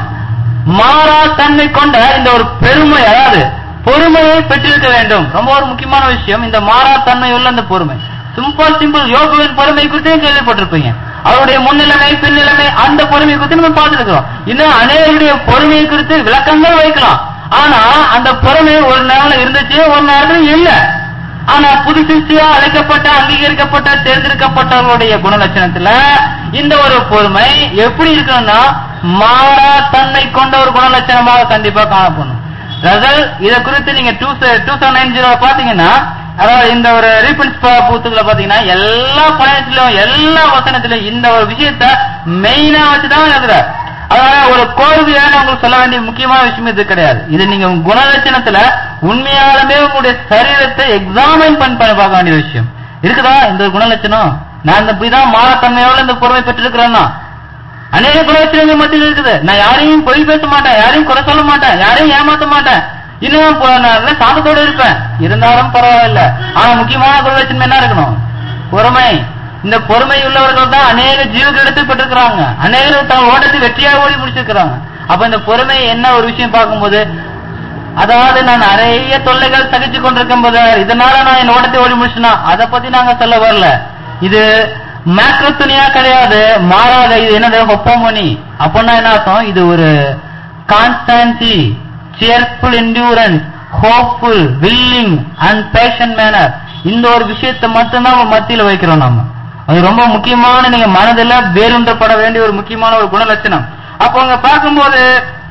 மாறா தன்மை கொண்ட இந்த ஒரு பெருமை அதாவது பொறுமையை பெற்றிருக்க வேண்டும் ரொம்ப ஒரு முக்கியமான விஷயம் இந்த மாறா தன்மை உள்ள இந்த பொறுமை சிம்பிள் சிம்பிள் யோகுவின் பொறுமை குறித்து கேள்விப்பட்டிருப்பீங்க அவருடைய முன்னிலைமை பின்னிலைமை அந்த பொறுமை குறித்து நம்ம பார்த்துருக்கிறோம் இன்னும் அநேகருடைய பொறுமையை குறித்து விளக்கங்கள் வைக்கலாம் ஆனா அந்த பொறுமை ஒரு நேரம் இருந்துச்சு ஒரு நேரத்துல இல்ல ஆனா புது சிருஷ்டியா அழைக்கப்பட்ட அங்கீகரிக்கப்பட்ட தேர்ந்தெடுக்கப்பட்டவர்களுடைய குணலட்சணத்துல இந்த ஒரு பொறுமை எப்படி இருக்கணும்னா மாறா தன்மை கொண்ட ஒரு குணலட்சணமாக கண்டிப்பா காணப்படணும் ரசல் இத குறித்து நீங்க two two seven nine zero பாத்தீங்கன்னா அதாவது இந்த ஒரு ரீபன்ஸ் பூத்துக்களை பாத்தீங்கன்னா எல்லா பழையத்திலும் எல்லா வசனத்திலும் இந்த ஒரு விஷயத்த மெயினா வச்சுதான் எழுதுறாரு அதனால ஒரு கோர்வையான உங்களுக்கு சொல்ல வேண்டிய முக்கியமான விஷயம் இது கிடையாது இது நீங்க உங்க குணலட்சணத்துல உண்மையாலுமே உங்களுடைய சரீரத்தை எக்ஸாமின் பண்ணி பண்ணி பார்க்க வேண்டிய விஷயம் இருக்குதா இந்த ஒரு குணலட்சணம் நான் இந்த இப்படிதான் மாறத்தன்மையோட இந்த பொறுமை பெற்றிருக்கிறேன்னா அநேக குணலட்சணங்கள் மத்தியில் இருக்குது நான் யாரையும் பொய் பேச மாட்டேன் யாரையும் குறை சொல்ல மாட்டேன் யாரையும் ஏமாத்த மாட்டேன் இன்னும் போ- நான் நல்ல சாந்தத்தோட இருப்பேன் இருந்தாலும் பரவாயில்ல ஆனா முக்கியமான குணலட்சணம் என்ன இருக்கணும் பொறுமை இந்த பொறுமை உள்ளவர்கள் தான் அநேக ஜீவர்கள் எடுத்து பெற்றிருக்கிறாங்க அநேகர் தான் ஓட்டத்தை வெற்றியாக ஓடி முடிச்சிருக்கிறாங்க அப்ப இந்த பொறுமை என்ன ஒரு விஷயம் பார்க்கும்போது அதாவது நான் நிறைய தொல்லைகள் சகிச்சு கொண்டிருக்கும் போது இதனால நான் என் ஓட்டத்தை ஓடி முடிச்சுனா அதை பத்தி நாங்க சொல்ல வரல இது மேக்ரோ துணியா கிடையாது மாறாத இது என்னது ஒப்பமணி அப்படின்னா என்ன அர்த்தம் இது ஒரு constancy cheerful endurance hopeful willing and patient manner இந்த ஒரு விஷயத்தை மட்டும்தான் நம்ம மத்தியில வைக்கிறோம் நம்ம அது ரொம்ப முக்கியமான நீங்க மனதில் வேறுன்றப்பட வேண்டிய ஒரு முக்கியமான ஒரு குணலட்சணம் அப்போ அங்க பார்க்கும்போது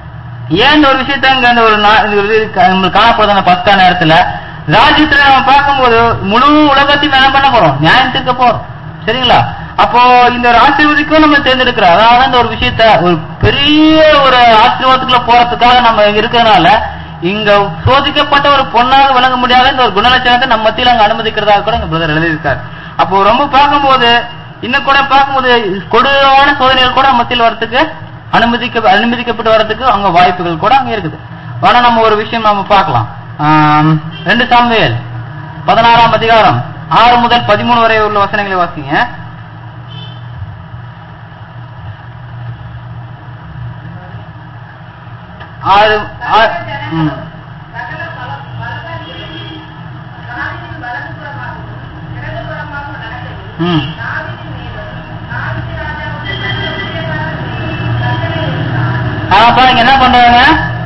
ஏன் இந்த ஒரு விஷயத்த இங்க அந்த ஒரு நா- இது ஒரு இது கா- நம்மளுக்கு காணப்படுது அந்த பஸ்கா நேரத்துல ராஜ்யத்துல நம்ம பார்க்கும்போது முழு உலகத்தையும் என்ன பண்ண போறோம் நியாயம் தீர்க்க போறோம் சரிங்களா அப்போ இந்த ஒரு ஆசீர்வதிக்கும் நம்ம தேர்ந்தெடுக்கிறோம் அதாவது இந்த ஒரு விஷயத்த ஒரு பெரிய ஒரு ஆசீர்வாதத்துக்குள்ள போறதுக்காக நம்ம இங்க இருக்கிறதுனால இங்க சோதிக்கப்பட்ட ஒரு பொண்ணாக விளங்க முடியாத இந்த ஒரு குணலட்சணத்தை நம்ம மத்தியில அங்க அனுமதிக்கிறதாக கூட எங்க பிரதர் எழுதியிருக்காரு அப்போ ரொம்ப பார்க்கும்போது இன்னும் கூட பார்க்கும்போது கொடூரமான சோதனைகள் கூட நம்ம மத்தியில் வரத்துக்கு அனுமதிக்க அனுமதிக்கப்பட்டு வரதுக்கு அங்க வாய்ப்புகள் கூட அங்க இருக்குது வேணா நம்ம ஒரு விஷயம் நம்ம பார்க்கலாம் ஆம், ரெண்டு சாமுவேல் பதினாறாம் அதிகாரம் ஆறு முதல் பதிமூணு வரை உள்ள வசனங்களை வாசிங்க ஆறு ஆறு ம் சகல பல- பலகங்களிலும் தாவீதின் வலதுபுறமாகவும் இடதுபுறமாகவும் நடக்கையில் ம் தாவீதின் மேலும் தாவீது ராஜாவுடைய தன்னுடையவரான மேலும் கட்டளை இருந்தார். ஆ, பாருங்க என்ன பண்றாங்க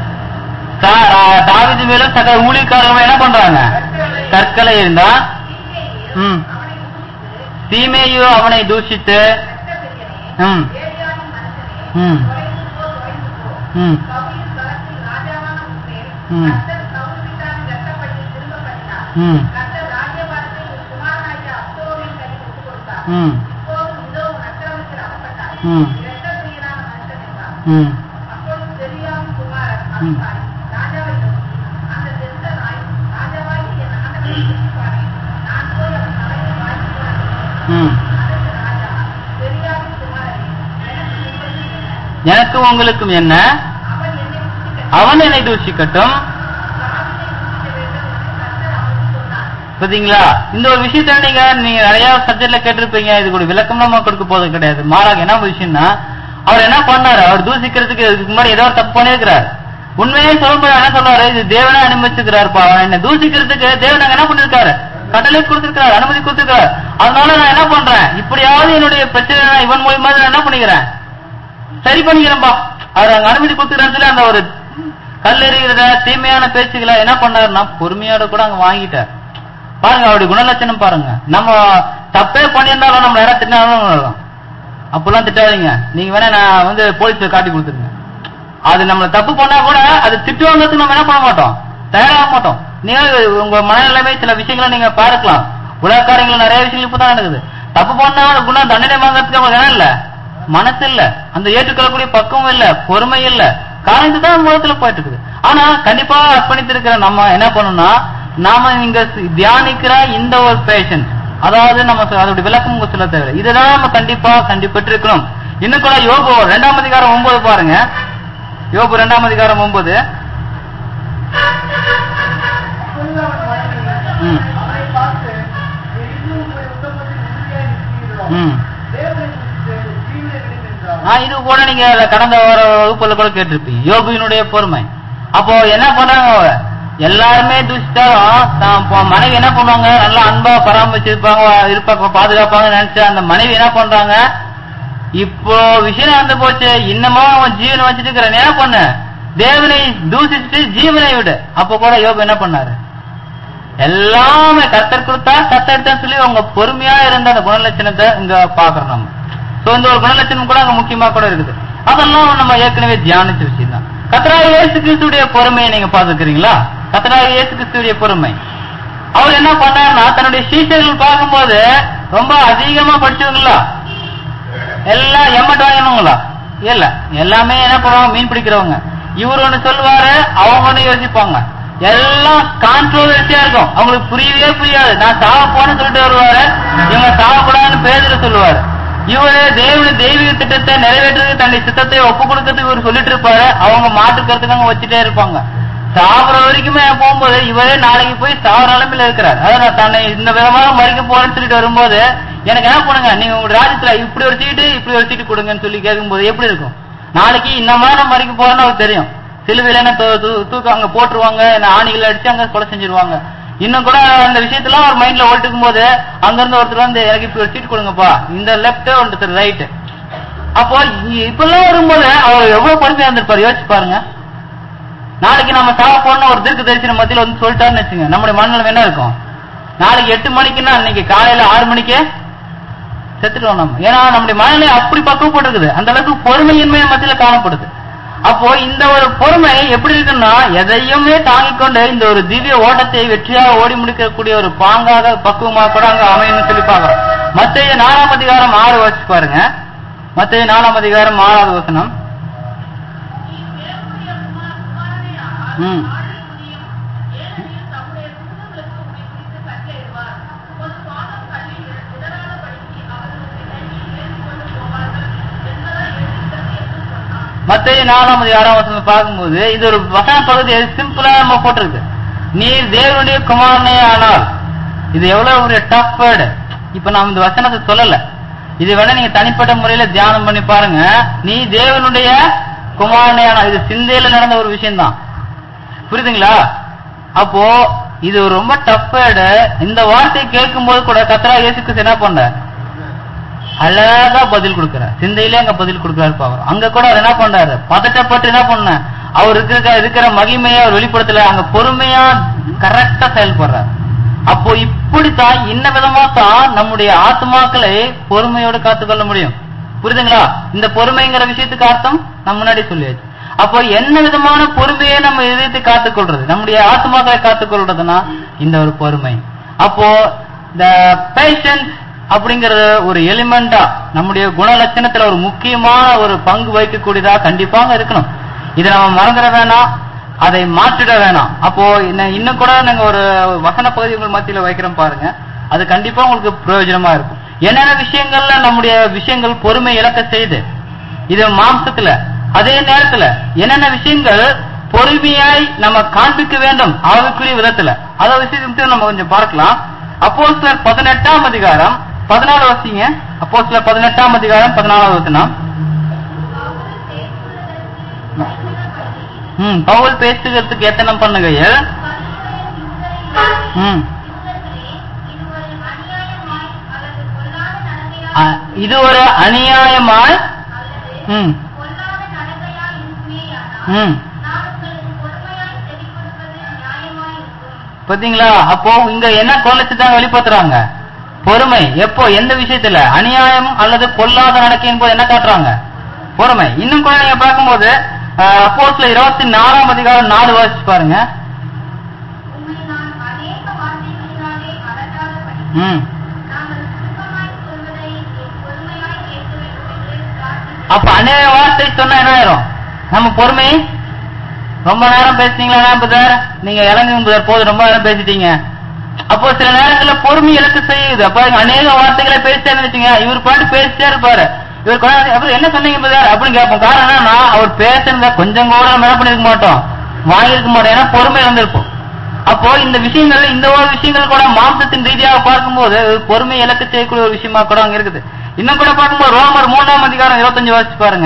தா- ஆ, தாவீது மேலும் சக ஊழியக்காரர்கள் என்ன பண்றாங்க கற்களை இருந்தா தீமையையும் ம் அவனை தூஷித்து, தீமையோ அவனை தூஷித்து இரத்தப்பிரியனே, ம் வேடியாடும் மனுஷனே, ம் தொலைந்து போ, தொலைந்து போ. ம் சவுலின் களத்தில் ராஜாவான உன்மேல் ம். கர்த்தர் சவுல் வீட்டாரின் இரத்தப்பழியை திரும்பப் பண்ணினார். ம் கர்த்தர் ராஜ்யபாரத்தை உன் குமாரனாகிய அப்சலோமின் கையில் ஒப்புக் கொடுத்தார். ம் இப்போதும் இதோ உன் அக்கிரமத்தில் அகப்பட்டாய். ம். இரத்தப்பிரியனான மனுஷன் என்றார். ம் அப்பொழுது செரியாவின் குமாரன் அபிசாய் ராஜாவை நோக்கி, அந்த செத்த நாய் ராஜாவாகிய என் ஆண்டவனை துதிப்பானே. நான் போய் அவன் தலையை வாங்கிக் கொள்கிறேன். ம் அதற்கு ராஜா, செரியாவின் குமாரனே, எனக்கு உங்களுக்கு என்ன? எனக்கு உங்களுக்கும் என்ன அவன் என்னை துதிக்கட்டும். அவன் என்னை தூஷிக்கட்டும் தாவீதை துதிக்க வேண்டும் என்று கர்த்தர் அவனுக்கு சொன்னார். பாத்தீங்களா இந்த ஒரு விஷயத்த நீங்க நீங்க நிறைய சப்ஜெக்ட்ல கேட்டிருப்பீங்க இது கூட விளக்கம் நம்ம கொடுக்க போறது கிடையாது மாறாக என்ன விஷயம்னா அவர் என்ன பண்ணாரு அவர் தூசிக்கிறதுக்கு இதுக்கு முன்னாடி ஏதோ ஒரு தப்பு பண்ணிருக்கிறார் உண்மையே சொல்லும்போது என்ன சொல்றாரு இது தேவனே அனுமதிச்சிருக்கிறாருப்பா அவன் என்ன தூசிக்கிறதுக்கு தேவன் அங்க என்ன பண்ணிருக்காரு கட்டளை கொடுத்திருக்காரு அனுமதி கொடுத்திருக்காரு அதனால நான் என்ன பண்றேன் இப்படியாவது என்னுடைய பிரச்சனை நான் இவன் மூலியமா நான் என்ன பண்ணிக்கிறேன் சரி பண்ணிக்கிறேன்பா அவர் அங்க அனுமதி கொடுத்துக்கிறேன்னு சொல்லி அந்த ஒரு கல் எறிகிறத தீமையான பேச்சுகளை என்ன பண்ணாருன்னா பொறுமையோட கூட அங்க வாங்கிட்டார் பாருங்க அவருடைய குணலட்சணம் பாருங்க நம்ம தப்பே பண்ணியிருந்தாலும் நம்ம யாராவது திட்டினாலும் அப்பெல்லாம் திட்டாதீங்க நீங்க வேணா நான் வந்து போலீஸ்ல காட்டி கொடுத்துருங்க அது நம்ம தப்பு பண்ணா கூட அது திட்டு வாங்கிறதுக்கு நம்ம என்ன பண்ண மாட்டோம் தயாராக மாட்டோம் நீங்க உங்க மனநிலைமை சில விஷயங்களை நீங்க பார்க்கலாம் உலக காரியங்கள் நிறைய விஷயங்கள் இப்பதான் நடக்குது தப்பு பண்ணா குண தண்டனை வாங்குறதுக்கு அவங்க இடம் இல்ல மனசு இல்ல அந்த ஏற்றுக்கொள்ளக்கூடிய பக்குவம் இல்ல பொறுமை இல்ல காரணத்து தான் உலகத்துல போயிட்டு இருக்குது ஆனா கண்டிப்பா அர்ப்பணித்திருக்கிற நம்ம என்ன பண்ணணும்னா நாம இங்க சி- தியானிக்கிற இந்த ஒரு பேஷன்ஸ் அதாவது நம்ம சொ- அதோட விளக்கம் உங்க சொல்ல தேவை இதுதான் நம்ம கண்டிப்பா கண்டிப்பெற்றிருக்கணும் இன்னும் கூட யோபு ரெண்டாம் அதிகாரம் ஒன்பது பாருங்க யோபு ரெண்டாம் அதிகாரம் ஒன்பது அப்பொழுது அவன் மனைவி ம். அவனை பார்த்து "நீர் இன்னும் உம்முடைய உத்தமத்தில் உறுதியாய் நிற்கிறீர்களோ? ம். தேவனை குறித்து ஜீவனை விடும் என்றார் ஆ, இது கூட நீங்க கடந்த வார வகுப்புல கூட கேட்டிருப்பீங்க யோகுவினுடைய பொறுமை அப்போ என்ன பண்றாங்க அவங்க? எல்லாருமே துஷ்டாலும் தான் பொ- மனைவி என்ன பண்ணுவாங்க நல்லா அன்பா பராமரிச்சிருப்பாங்க இருப்பாங்க பாதுகாப்பாங்க நினைச்சு அந்த மனைவி என்ன பண்றாங்க இப்போ விஷயம் வந்து போச்சு இன்னமும் அவன் ஜீவனை வச்சுட்டு இருக்கிற நீ என்ன பண்ண தேவனை தூசிச்சுட்டு ஜீவனை விடு அப்ப கூட யோபு என்ன பண்ணாரு எல்லாமே கத்தர் கொடுத்தா கத்தர் எடுத்தா சொல்லி அவங்க பொறுமையா இருந்த அந்த குணலட்சணத்தை இங்க பாக்குறோம் நம்ம சோ இந்த ஒரு குணலட்சணம் கூட அங்க முக்கியமா கூட இருக்குது அதெல்லாம் நம்ம ஏற்கனவே தியானிச்ச விஷயம் தான் கத்தராக இயேசு கிறிஸ்துடைய பொறுமையை நீங்க பாத்துக்கிறீங்களா கத்தராக இயேசு கிறிஸ்துடைய பொறுமை அவர் என்ன பண்ணாருன்னா தன்னுடைய சீசர்கள் பார்க்கும்போது ரொம்ப அதிகமா படிச்சவங்களா எல்லாம் எம்மட் வாங்கினவங்களா இல்ல எல்லாமே என்ன பண்ணுவாங்க மீன் பிடிக்கிறவங்க இவர் ஒண்ணு சொல்லுவாரு அவங்க ஒண்ணு யோசிப்பாங்க எல்லாம் கான்ட்ரோவர்சியா இருக்கும் அவங்களுக்கு புரியவே புரியாது நான் சாவ போன்னு சொல்லிட்டு வருவாரு இவங்க சாவக்கூடாதுன்னு பேதுல சொல்லுவாரு இவரு தேவனு தெய்வீக திட்டத்தை நிறைவேற்றுறதுக்கு தன்னுடைய சித்தத்தை ஒப்பு கொடுக்கறதுக்கு இவர் சொல்லிட்டு இருப்பாரு அவங்க மாட்டுக்கிறதுக்கு அங்க வச்சுட்டே இருப்பாங்க சாவர வரைக்குமே போகும்போது இவரே நாளைக்கு போய் சாவர நிலைமையில இருக்கிறார் அதாவது நான் தன்னை இந்த விதமாக மறிக்க போறேன்னு சொல்லிட்டு வரும்போது எனக்கு என்ன பண்ணுங்க நீங்க உங்க ராஜ்யத்துல இப்படி ஒரு சீட்டு இப்படி ஒரு சீட்டு கொடுங்கன்னு சொல்லி கேட்கும்போது எப்படி இருக்கும் நாளைக்கு இந்த மாதிரி நான் மறிக்க போறேன்னு அவருக்கு தெரியும் சிலுவையில என்ன தூ- தூ- தூக்க அங்க போட்டுருவாங்க என்ன ஆணிகள் அடிச்சு அங்க கொலை செஞ்சிருவாங்க இன்னும் கூட அந்த விஷயத்தெல்லாம் அவர் மைண்ட்ல ஓட்டுக்கும் போது அங்க இருந்து ஒருத்தர் வந்து எனக்கு இப்படி ஒரு சீட் கொடுங்கப்பா இந்த லெப்ட் ஒருத்தர் ரைட் அப்போ இ- இப்பெல்லாம் வரும்போது அவர் எவ்வளவு பொறுமையா இருந்திருப்பாரு யோசிச்சு பாருங்க நாளைக்கு நம்ம சாவ போன ஒரு தீர்க்க தரிசன மத்தியில வந்து சொல்லிட்டாருன்னு வச்சுங்க நம்முடைய மனநிலை என்ன இருக்கும் நாளைக்கு எட்டு மணிக்குன்னா அன்னைக்கு காலையில ஆறு மணிக்கு செத்துட்டோம் நம்ம ஏன்னா நம்முடைய மனநிலை அப்படி பக்குவப்பட்டிருக்குது அந்த அளவுக்கு பொறுமையின்மை மத்தியில காணப்படுது அப்போ இந்த ஒரு பொறுமை எப்படி இருக்குன்னா எதையுமே தாங்கிக் கொண்டு இந்த ஒரு திவ்ய ஓட்டத்தை வெற்றியாக ஓடி முடிக்கக்கூடிய ஒரு பாங்காக பக்குவமாக கூட அங்க அமையணும்னு சொல்லி பார்க்கிறோம் மத்திய நாலாம் அதிகாரம் ஆறு வச்சு பாருங்க மத்திய நாலாம் அதிகாரம் ஆறாவது வசனம் ம் மத்திய நாலாம் அதிகாரம் வசனம் பார்க்கும்போது இது ஒரு வசன பகுதி சிம்பிளா நம்ம போட்டிருக்கு நீர் தேவனுடைய குமாரனே ஆனால் இது எவ்வளவு ஒரு டஃப் வேர்டு இப்ப நான் இந்த வசனத்தை சொல்லல இது வேணா நீங்க தனிப்பட்ட முறையில தியானம் பண்ணி பாருங்க நீ தேவனுடைய குமாரனே ஆனால் இது சிந்தையில நடந்த ஒரு விஷயம்தான் புரியுதுங்களா அப்போ இது ஒரு ரொம்ப டஃப் வேர்டு இந்த வார்த்தையை கேட்கும்போது கூட கத்ரா இயேசுக்கு என்ன பண்ண அழகா பதில் கொடுக்கிறார் சிந்தையிலே அங்க பதில் கொடுக்கிறாரு பாக்குறோம் அங்க கூட அவர் என்ன பண்றாரு பதட்டப்பட்டு என்ன பண்ண அவர் இருக்கிற இருக்கிற மகிமையை அவர் வெளிப்படுத்தல அங்க பொறுமையா கரெக்டா செயல்படுறார் அப்போ இப்படித்தான் இன்ன விதமா தான் நம்முடைய ஆத்மாக்களை பொறுமையோடு காத்துக்கொள்ள முடியும் புரியுதுங்களா இந்த பொறுமைங்கிற விஷயத்துக்கு அர்த்தம் நம்ம முன்னாடி சொல்லியாச்சு அப்போ என்ன விதமான பொறுமையை நம்ம இதயத்தை காத்துக்கொள்றது நம்முடைய ஆத்மாக்களை காத்துக்கொள்றதுன்னா இந்த ஒரு பொறுமை அப்போ இந்த பேஷன்ஸ் அப்படிங்கறது ஒரு எலிமெண்டா நம்முடைய குணலட்சணத்துல ஒரு முக்கியமான ஒரு பங்கு வகிக்கக்கூடியதா கண்டிப்பாக இருக்கணும் இதை நம்ம மறந்துட வேணாம் அதை மாற்றிட வேணாம் அப்போ இன்ன- இன்னும் கூட நாங்க ஒரு வசன பகுதி உங்கள் மத்தியில வைக்கிறோம் பாருங்க அது கண்டிப்பா உங்களுக்கு பிரயோஜனமா இருக்கும் என்னென்ன விஷயங்கள்ல நம்முடைய விஷயங்கள் பொறுமை இழக்க செய்யுது இது மாம்சத்துல அதே நேரத்துல என்னென்ன விஷயங்கள் பொறுமையாய் நம்ம காண்பிக்க வேண்டும் ஆவிக்குரிய விதத்துல அத விஷயத்தை நம்ம கொஞ்சம் பார்க்கலாம் அப்போ சிலர் பதினெட்டாம் அதிகாரம் பதினாலு வசிங்க அப்போ சிலர் பதினெட்டாம் அதிகாரம் பதினாலாவது வசனம் ம் பவுல் பேசுகிறதுக்கு எத்தனை பண்ணுகையில் ம் அ- இது ஒரு அநியாயமாய் ம் ம் பாத்தீங்களா அப்போ இங்க என்ன கொலைச்சு தான் வெளிப்படுத்துறாங்க பொறுமை எப்போ எந்த விஷயத்துல அநியாயம் அல்லது கொல்லாத நடக்கையின் போது என்ன காட்டுறாங்க பொறுமை இன்னும் கூட நீங்க பார்க்கும்போது அப்போஸ்ல இருபத்தி நாலாம் அதிகாரம் நாலு வாசிச்சு பாருங்க ம் அப்ப அநேக வார்த்தை சொன்னா என்ன ஆயிரும் நம்ம பொறுமை ரொம்ப நேரம் பேசுனீங்களா புதர் நீங்க இறங்குங்க புதர் போதும் ரொம்ப நேரம் பேசிட்டீங்க அப்போ சில நேரங்கள்ல பொறுமை இலக்கு செய்யுது அப்ப அநேக வார்த்தைகளை பேசிட்டே வச்சுங்க இவர் பாட்டு பேசிட்டே இருப்பாரு இவர் கொஞ்ச நேரம், அப்புறம் என்ன சொன்னீங்க புதர் அப்படின்னு கேட்போம் காரணம் என்னன்னா அவர் பேசுறத கொஞ்சம் கூட நம்ம என்ன பண்ணிருக்க மாட்டோம் வாங்கியிருக்க மாட்டோம் ஏன்னா பொறுமை இருந்திருப்போம் அப்போ இந்த விஷயங்கள் இந்த ஒரு விஷயங்கள் கூட மாம்சத்தின் ரீதியாக பார்க்கும்போது பொறுமை இலக்கு செய்யக்கூடிய ஒரு விஷயமா கூட அங்க இருக்குது இன்னும் கூட பார்க்கும்போது ரோமர் மூணாம் அதிகாரம் இருபத்தஞ்சு வாசிச்சு பாருங்க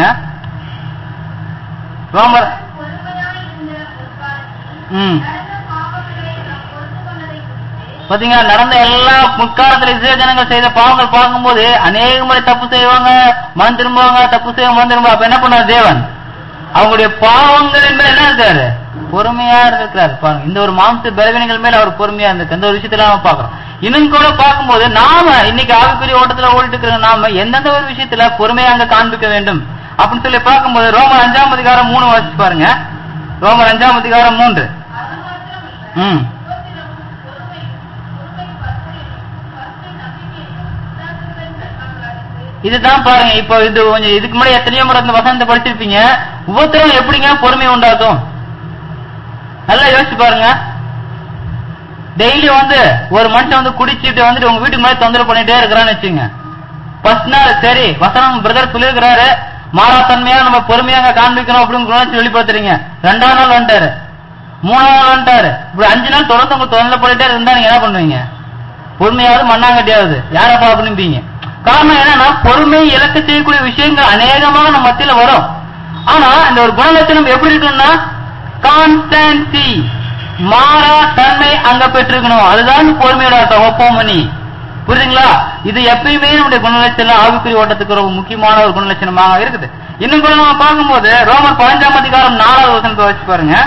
ரோமர் பொறுமையாய் இருந்த முற்காலத்தில் ம் நடந்த பாவங்களை நாம் பொறுத்து கொண்டதை குறித்து பாத்தீங்களா நடந்த எல்லா முற்காலத்துல இஸ்ரேல் ஜனங்கள் செய்த பாவங்கள் பார்க்கும்போது அநேக முறை தப்பு செய்வாங்க மனம் திரும்புவாங்க தப்பு செய்வாங்க மனம் திரும்ப அப்ப என்ன பண்ணார் தேவன் அவங்களுடைய பாவங்களின் மேல என்ன இருக்காரு பொறுமையா இருக்கிறாரு பாருங்க இந்த ஒரு மாம்ச பலவீனங்கள் மேல அவர் பொறுமையா இருந்திருக்கு அந்த ஒரு விஷயத்துல நாம பாக்குறோம் இன்னும் கூட பார்க்கும்போது நாம இன்னைக்கு ஆவிக்குரிய ஓட்டத்துல ஓடிட்டு இருக்கிற நாம எந்தெந்த ஒரு விஷயத்துல பொறுமையா அங்க காண்பிக்க வேண்டும் அப்படின்னு சொல்லி பார்க்கும்போது ரோமர் அஞ்சாம் அதிகாரம் மூணு வாசிச்சு பாருங்க ரோமர் அஞ்சாம் அதிகாரம் மூன்று அது மாத்திரமல்ல ம் உபத்திரமும் பொறுமையும் பொறுமை பக்தியையும் பக்தி நம்பிக்கையையும் உதாசீனம் தன்மைகளுக்கு இதுதான் பாருங்க இப்போ இது கொஞ்சம் இதுக்கு முன்னாடி எத்தனையோ முறை இந்த வசனத்தை படிச்சிருப்பீங்க உபத்திரம் எப்படிங்க பொறுமை உண்டாக்கும் நல்லா யோசிச்சு பாருங்க டெய்லி வந்து ஒரு மனுஷன் வந்து குடிச்சிட்டு வந்துட்டு உங்க வீட்டுக்கு முன்னாடி தொந்தரவு பண்ணிட்டே இருக்கிறான்னு வச்சுங்க ஃபர்ஸ்ட் நாள் சரி வசனம் பிரதர் சொல்லியிருக்கிறாரு மாறாத்தன்மையா நம்ம பொறுமையாக காண்பிக்கணும் அப்படின்னு குணாச்சி வெளிப்படுத்துறீங்க ரெண்டாவது நாள் வந்துட்டாரு மூணாவது நாள் வந்துட்டாரு இப்படி அஞ்சு நாள் தொடர்ந்து உங்க தொந்தரவு பண்ணிட்டே இருந்தா நீங்க என்ன பண்ணுவீங்க பொறுமையாவது மண்ணாங்கட்டியாவது யாரப்பா அப்படின்பீங்க காரணம் என்னன்னா பொறுமை இலக்கு செய்யக்கூடிய விஷயங்கள் அநேகமாக நம்ம மத்தியில வரும் ஆனா இந்த ஒரு குணலட்சணம் எப்படி இருக்குன்னா கான்ஸ்டன்சி மாறா தன்மை அங்க பெற்றிருக்கணும் அதுதான் பொறுமையோட அர்த்தம் ஒப்போமணி புரியுதுங்களா இது எப்பயுமே நம்முடைய குணலட்சணம் ஆவிக்குரிய ஓட்டத்துக்கு ரொம்ப முக்கியமான ஒரு குணலட்சணமாக இருக்குது இன்னும் கூட நம்ம பார்க்கும்போது ரோமர் பதினஞ்சாம் அதிகாரம் நாலாவது வசனத்தை வச்சு பாருங்க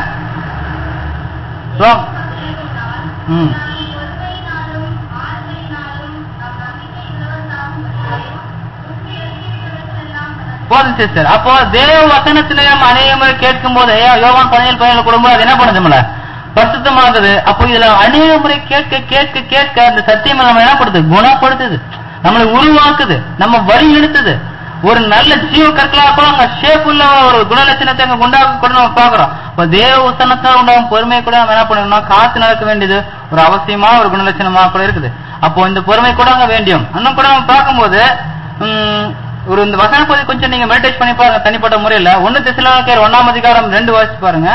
ரோம் ம் பொறுமையினாலும் ஆறுதலினாலும் நம் நம்பிக்கை உள்ளவர்களாகும் வகையிலும் முக்கிய விஷயங்களுக்கெல்லாம் போதும் சிஸ்டர் அப்போ தேவ வசனத்திலே நம்ம அநேக முறை கேட்கும் போது யோவான் பதினேழு பதினேழு குடும்பம் அது என்ன பண்ணுது நம்மள பரிசுத்தமாகுது அப்போ இதுல அநேக முறை கேட்க கேட்க கேட்க அந்த சத்தியம் நம்ம என்ன பண்ணுது குணப்படுத்துது நம்மளை உருவாக்குது நம்ம வழி நிறுத்துது ஒரு நல்ல ஜீவ கற்களா கூட அங்க ஷேப் உள்ள ஒரு குணலட்சணத்தை அங்க உண்டாக்க கூட நம்ம பாக்குறோம் அப்ப தேவ வசனத்தால் உண்டாகும் பொறுமை கூட நம்ம என்ன பண்ணணும்னா காத்து நடக்க வேண்டியது ஒரு அவசியமான ஒரு குணலட்சணமா கூட இருக்குது அப்போ இந்த பொறுமை கூட அங்க வேண்டியும் இன்னும் கூட நம்ம பார்க்கும்போது உம், ஒரு இந்த வசன பகுதி கொஞ்சம் நீங்க மெடிடேட் பண்ணி பாருங்க தனிப்பட்ட முறையில ஒன்னு திசையில ஒன்னாம் அதிகாரம் ரெண்டு வாசிச்சு பாருங்க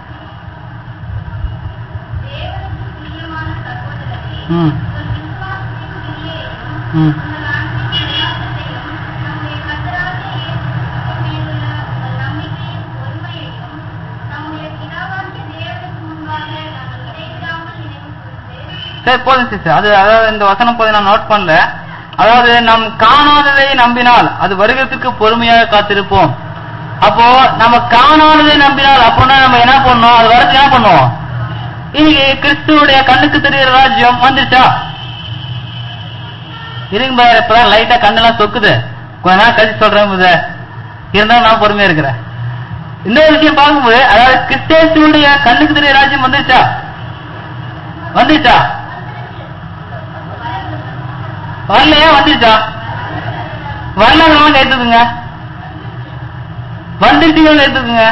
தேவனுக்கு பிரியமான சகோதரரே ம் உங்கள் விசுவாசத்தின் கிரியையையும் ம் உங்கள் அன்பின் பிரயாசத்தையும் நம்முடைய கர்த்தராகிய இயேசு கிறிஸ்து மேலுள்ள உங்கள் நம்பிக்கையின் பொறுமையையும் நம்முடைய பிதாவாகிய தேவனுக்கு முன்பாக நாங்கள் இடைவிடாமல் நினைவு கூர்ந்து சரி போதும் சிஸ்டர் அது அதாவது இந்த வசனம் போது நான் நோட் பண்ணல அதாவது நாம் காணாததை நம்பினால் அது வருகிறதுக்கு பொறுமையாக காத்திருப்போம் அப்போ நம்ம காணாததை நம்பினால் அப்படின்னா நம்ம என்ன பண்ணோம் அது வரதுக்கு என்ன பண்ணுவோம் இன்னைக்கு கிறிஸ்துவுடைய கண்ணுக்கு தெரிகிற ராஜ்யம் வந்துச்சா இருங்க பாரு இப்பதான் லைட்டா கண்ணெல்லாம் சொக்குது கொஞ்ச நாள் கழிச்சு சொல்றேன் புத இருந்தாலும் நான் பொறுமையா இருக்கிறேன் இந்த ஒரு விஷயம் பார்க்கும்போது அதாவது கிறிஸ்தேசுடைய கண்ணுக்கு தெரிய ராஜ்யம் வந்துச்சா வந்துச்சா வரலையா வந்துச்சா வரலாம் எடுத்துக்குங்க வந்துருச்சுங்க எடுத்துக்குங்க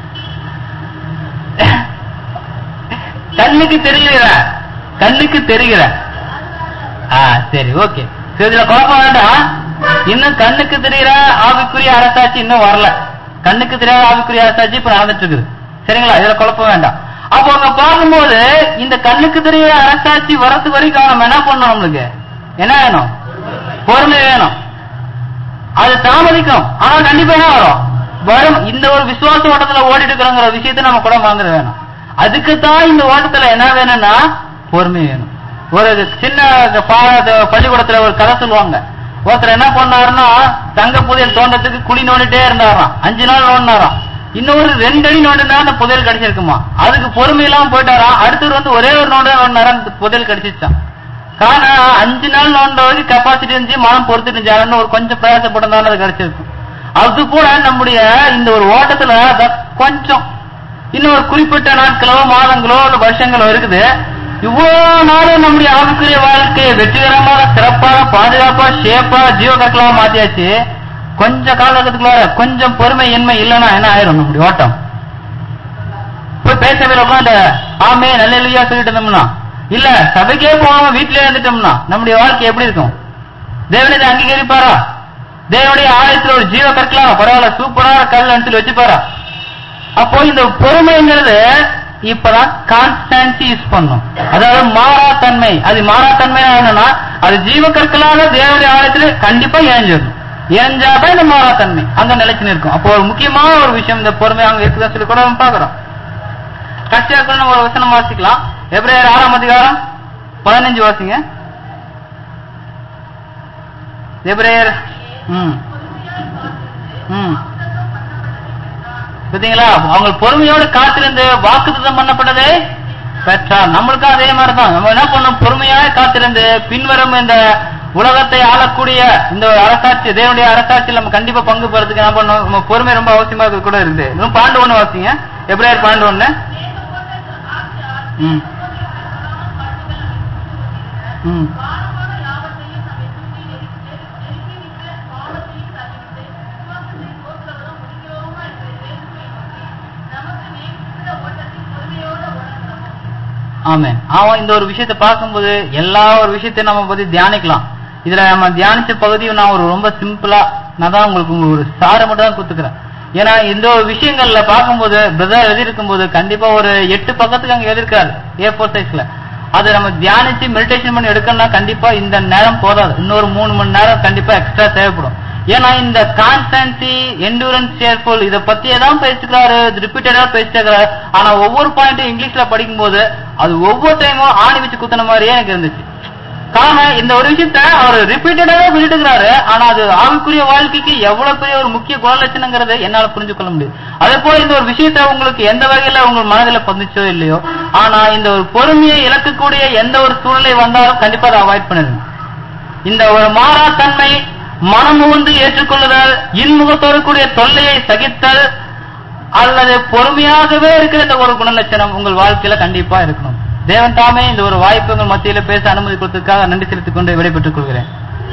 கண்ணுக்கு தெரிகிற கண்ணுக்கு தெரிகிற ஆ சரி ஓகே சரி இதுல குழப்பம் வேண்டாம் இன்னும் கண்ணுக்கு தெரிகிற ஆவிக்குரிய அரசாட்சி இன்னும் வரல கண்ணுக்கு தெரியாத ஆவிக்குரிய அரசாட்சி இப்ப நடந்துட்டு இருக்குது சரிங்களா இதுல குழப்பம் வேண்டாம் அப்போ அங்க பார்க்கும்போது இந்த கண்ணுக்கு தெரிகிற அரசாட்சி வரது வரைக்கும் நம்ம என்ன பண்ணணும் நம்மளுக்கு என்ன வேணும் பொறுமை வேணும் அது தாமதிக்கும் ஆனா கண்டிப்பா என்ன வரும் வரும் இந்த ஒரு விசுவாச ஓட்டத்துல ஓடிட்டு இருக்கிறோங்கிற விஷயத்தை நம்ம கூட மறந்துட வேணும் அதுக்கு தான் இந்த ஓட்டத்துல என்ன வேணும்னா பொறுமை வேணும் ஒரு சின்ன பா- பள்ளிக்கூடத்துல ஒரு கதை சொல்லுவாங்க ஒருத்தர் என்ன பண்ணாருன்னா தங்க புதையல் தோண்டத்துக்கு குழி நோண்டிட்டே இருந்தாராம் அஞ்சு நாள் நோண்டினாராம் இன்னொரு ரெண்டு அடி நோண்டினா அந்த புதையல் கிடைச்சிருக்குமா அதுக்கு பொறுமை இல்லாம போயிட்டாராம் அடுத்தவர் வந்து ஒரே ஒரு நோண்ட நோண்டினாரா அந்த புதையல் கிடைச்சிச்சான் காரணம் அஞ்சு நாள் நோண்டவருக்கு கெப்பாசிட்டி இருந்துச்சு மனம் பொறுத்துட்டு இருந்துச்சு ஒரு கொஞ்சம் பிரயாசப்பட்டிருந்தாலும் அது கிடைச்சிருக்கும் அது கூட நம்முடைய இந்த ஒரு ஓட்டத்துல அத கொஞ்சம் இன்னும் ஒரு குறிப்பிட்ட நாட்களோ மாதங்களோ இல்ல வருஷங்களோ இருக்குது இவ்வளவு நாளும் நம்முடைய ஆவிக்குரிய வாழ்க்கையை வெற்றிகரமாக சிறப்பாக பாதுகாப்பா ஷேப்பா ஜீவ கற்களா மாத்தியாச்சு கொஞ்ச காலகட்டத்துக்குள்ள கொஞ்சம் பொறுமை இன்மை இல்லைன்னா என்ன ஆயிரும் நம்முடைய ஓட்டம் போய் பேசவே உட்காந்து ஆமே நல்ல சொல்லிட்டு இருந்தோம்னா இல்ல சபைக்கே போகாம வீட்டிலே இருந்துட்டோம்னா நம்முடைய வாழ்க்கை எப்படி இருக்கும் தேவனை இதை அங்கீகரிப்பாரா தேவனுடைய ஆலயத்துல ஒரு ஜீவ கற்கலாம் பரவாயில்ல சூப்பரான கல் சொல்லி வச்சுப்பாரா அப்போ இந்த பொறுமைங்கிறது இப்பதான் கான்ஸ்டன்சி யூஸ் பண்ணும் அதாவது மாறாத்தன்மை அது மாறாத்தன்மை என்னன்னா அது ஜீவ கற்களாக தேவனுடைய ஆலயத்துல கண்டிப்பா ஏஞ்சிடும் ஏஞ்சாதான் இந்த மாறாத்தன்மை அங்க நிலைச்சு நிற்கும் அப்போ ஒரு முக்கியமான ஒரு விஷயம் இந்த பொறுமை அங்க இருக்குதான் சொல்லி கூட நம்ம பாக்குறோம் கடைசியா கூட நம்ம ஒரு வசனம் வாசிக்கலாம் எப்ரேயர் ஆறாம் அதிகாரம் பதினஞ்சு வாசிங்க எப்ரேயர் ம் ம் பாத்தீங்களா அவங்க பொறுமையோடு காத்திருந்து வாக்குத்தம் பண்ணப்பட்டதே பெற்றார் நம்மளுக்கும் அதே மாதிரி தான் நம்ம என்ன பண்ணணும் பொறுமையாக காத்திருந்து பின்வரும் இந்த உலகத்தை ஆளக்கூடிய இந்த ஒரு அரசாட்சி தேவனுடைய அரசாட்சியில் நம்ம கண்டிப்பா பங்கு பெறதுக்கு என்ன பண்ணணும் நம்ம பொறுமை ரொம்ப அவசியமா இருக்க கூட இருக்குது இன்னும் பாண்டு ஒண்ணு வாசிங்க எப்ரேயர் பாண்டு ஒண்ணு ம் ம் ஆமென் அவன் இந்த ஒரு விஷயத்தை பார்க்கும்போது எல்லா ஒரு விஷயத்தையும் நம்ம பத்தி தியானிக்கலாம் இதுல நம்ம தியானிச்ச பகுதியை நான் ஒரு ரொம்ப சிம்பிளா நான் தான் உங்களுக்கு ஒரு சாரை மட்டும் தான் கொடுத்துக்கிறேன் ஏன்னா இந்த ஒரு விஷயங்கள்ல பார்க்கும்போது பிரதர் எழுதியிருக்கும் போது கண்டிப்பா ஒரு எட்டு பக்கத்துக்கு அங்க எழுதிருக்காரு ஏ ஃபோர் சைஸ்ல அதை நம்ம தியானிச்சு மெடிடேஷன் பண்ணி எடுக்கணும்னா கண்டிப்பா இந்த நேரம் போதாது இன்னொரு மூணு மணி நேரம் கண்டிப்பா எக்ஸ்ட்ரா தேவைப்படும் ஏன்னா இந்த கான்ஸ்டன்சி எண்டூரன்ஸ் சேர்ஃபுல் இத பத்தியே தான் பேசிக்கிறாரு ரிப்பீட்டடா பேசிட்டு ஆனா ஒவ்வொரு பாயிண்ட்டும் இங்கிலீஷ்ல படிக்கும்போது அது ஒவ்வொரு டைமும் ஆணி வச்சு குத்துன மாதிரியே எனக்கு இருந்துச்சு காரணம் இந்த ஒரு விஷயத்த அவர் ரிப்பீட்டடாவே சொல்லிட்டு இருக்கிறாரு ஆனா அது ஆவிக்குரிய வாழ்க்கைக்கு எவ்வளவு பெரிய ஒரு முக்கிய குணலட்சணங்கிறத என்னால புரிஞ்சு கொள்ள முடியும் அதே போல இந்த ஒரு விஷயத்த உங்களுக்கு எந்த வகையில உங்க மனதில பதிச்சோ இல்லையோ ஆனா இந்த ஒரு பொறுமையை இழக்கக்கூடிய எந்த ஒரு சூழ்நிலை வந்தாலும் கண்டிப்பா அதை அவாய்ட் பண்ணிருங்க இந்த ஒரு மாறாத்தன்மை மனமுகந்து ஏற்றுக்கொள்ளுதல் இன்முகத்தோடு கூடிய தொல்லையை சகித்தல் அல்லது பொறுமையாகவே இருக்கிற இந்த ஒரு குணலட்சணம் உங்கள் வாழ்க்கையில கண்டிப்பா இருக்கணும் தேவன் தாமே இந்த ஒரு வாய்ப்பு உங்கள் மத்தியில பேச அனுமதி கொடுத்ததுக்காக நன்றி செலுத்திக் கொண்டு விடைபெற்றுக் கொள்கிறேன்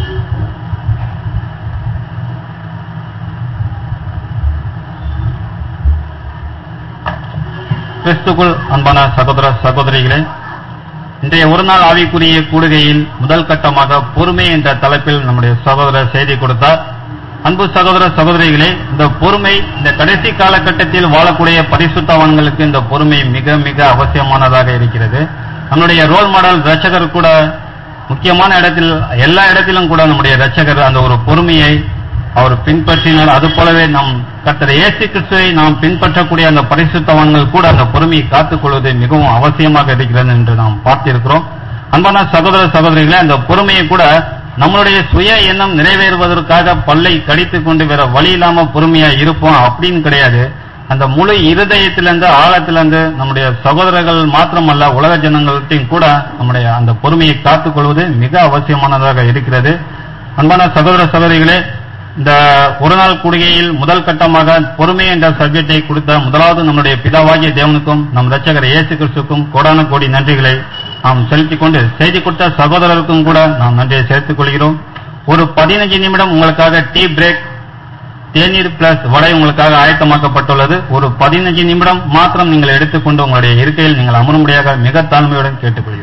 கிறிஸ்துக்குள் அன்பான சகோதர சகோதரிகளே இன்றைய ஒரு நாள் ஆவிக்குரிய கூடுகையில் முதல் கட்டமாக பொறுமை என்ற தலைப்பில் நம்முடைய சகோதரர் செய்தி கொடுத்தார் அன்பு சகோதர சகோதரிகளே இந்த பொறுமை இந்த கடைசி காலகட்டத்தில் வாழக்கூடிய பரிசுத்தவான்களுக்கு இந்த பொறுமை மிக மிக அவசியமானதாக இருக்கிறது நம்முடைய ரோல் மாடல் ரட்சகர் கூட முக்கியமான இடத்தில் எல்லா இடத்திலும் கூட நம்முடைய ரட்சகர் அந்த ஒரு பொறுமையை அவர் பின்பற்றினார் அது போலவே நம் கர்த்தர் இயேசு கிறிஸ்துவை நாம் பின்பற்றக்கூடிய அந்த பரிசுத்தவான்கள் கூட அந்த பொறுமையை காத்துக்கொள்வது மிகவும் அவசியமாக இருக்கிறது என்று நாம் பார்த்திருக்கிறோம் அன்பான சகோதர சகோதரிகளே அந்த பொறுமையை கூட நம்மளுடைய சுய எண்ணம் நிறைவேறுவதற்காக பல்லை கடித்துக் கொண்டு வேற வழி இல்லாம பொறுமையா இருப்போம் அப்படின்னு கிடையாது அந்த முழு இருதயத்திலிருந்து ஆழத்திலிருந்து நம்முடைய சகோதரர்கள் மாத்திரமல்ல உலக ஜனங்கள்ட்டையும் கூட நம்முடைய அந்த பொறுமையை காத்துக்கொள்வது மிக அவசியமானதாக இருக்கிறது அன்பான சகோதர சகோதரிகளே இந்த ஒரு நாள் கூடுகையில் முதல் கட்டமாக பொறுமை என்ற சப்ஜெக்டை கொடுத்த முதலாவது நம்முடைய பிதாவாகிய தேவனுக்கும் நம் ரட்சகர் இயேசு கிறிஸ்துக்கும் கோடான கோடி நன்றிகளை நாம் செலுத்திக் கொண்டு செய்தி கொடுத்த சகோதரருக்கும் கூட நாம் நன்றியை சேர்த்துக் கொள்கிறோம் ஒரு பதினஞ்சு நிமிடம் உங்களுக்காக டீ பிரேக் தேநீர் பிளஸ் வடை உங்களுக்காக ஆயத்தமாக்கப்பட்டுள்ளது ஒரு பதினஞ்சு நிமிடம் மாத்திரம் நீங்கள் எடுத்துக்கொண்டு உங்களுடைய இருக்கையில் நீங்கள் அமரும்படியாக மிக தாழ்மையுடன் கேட்டுக்கொள்கிறோம்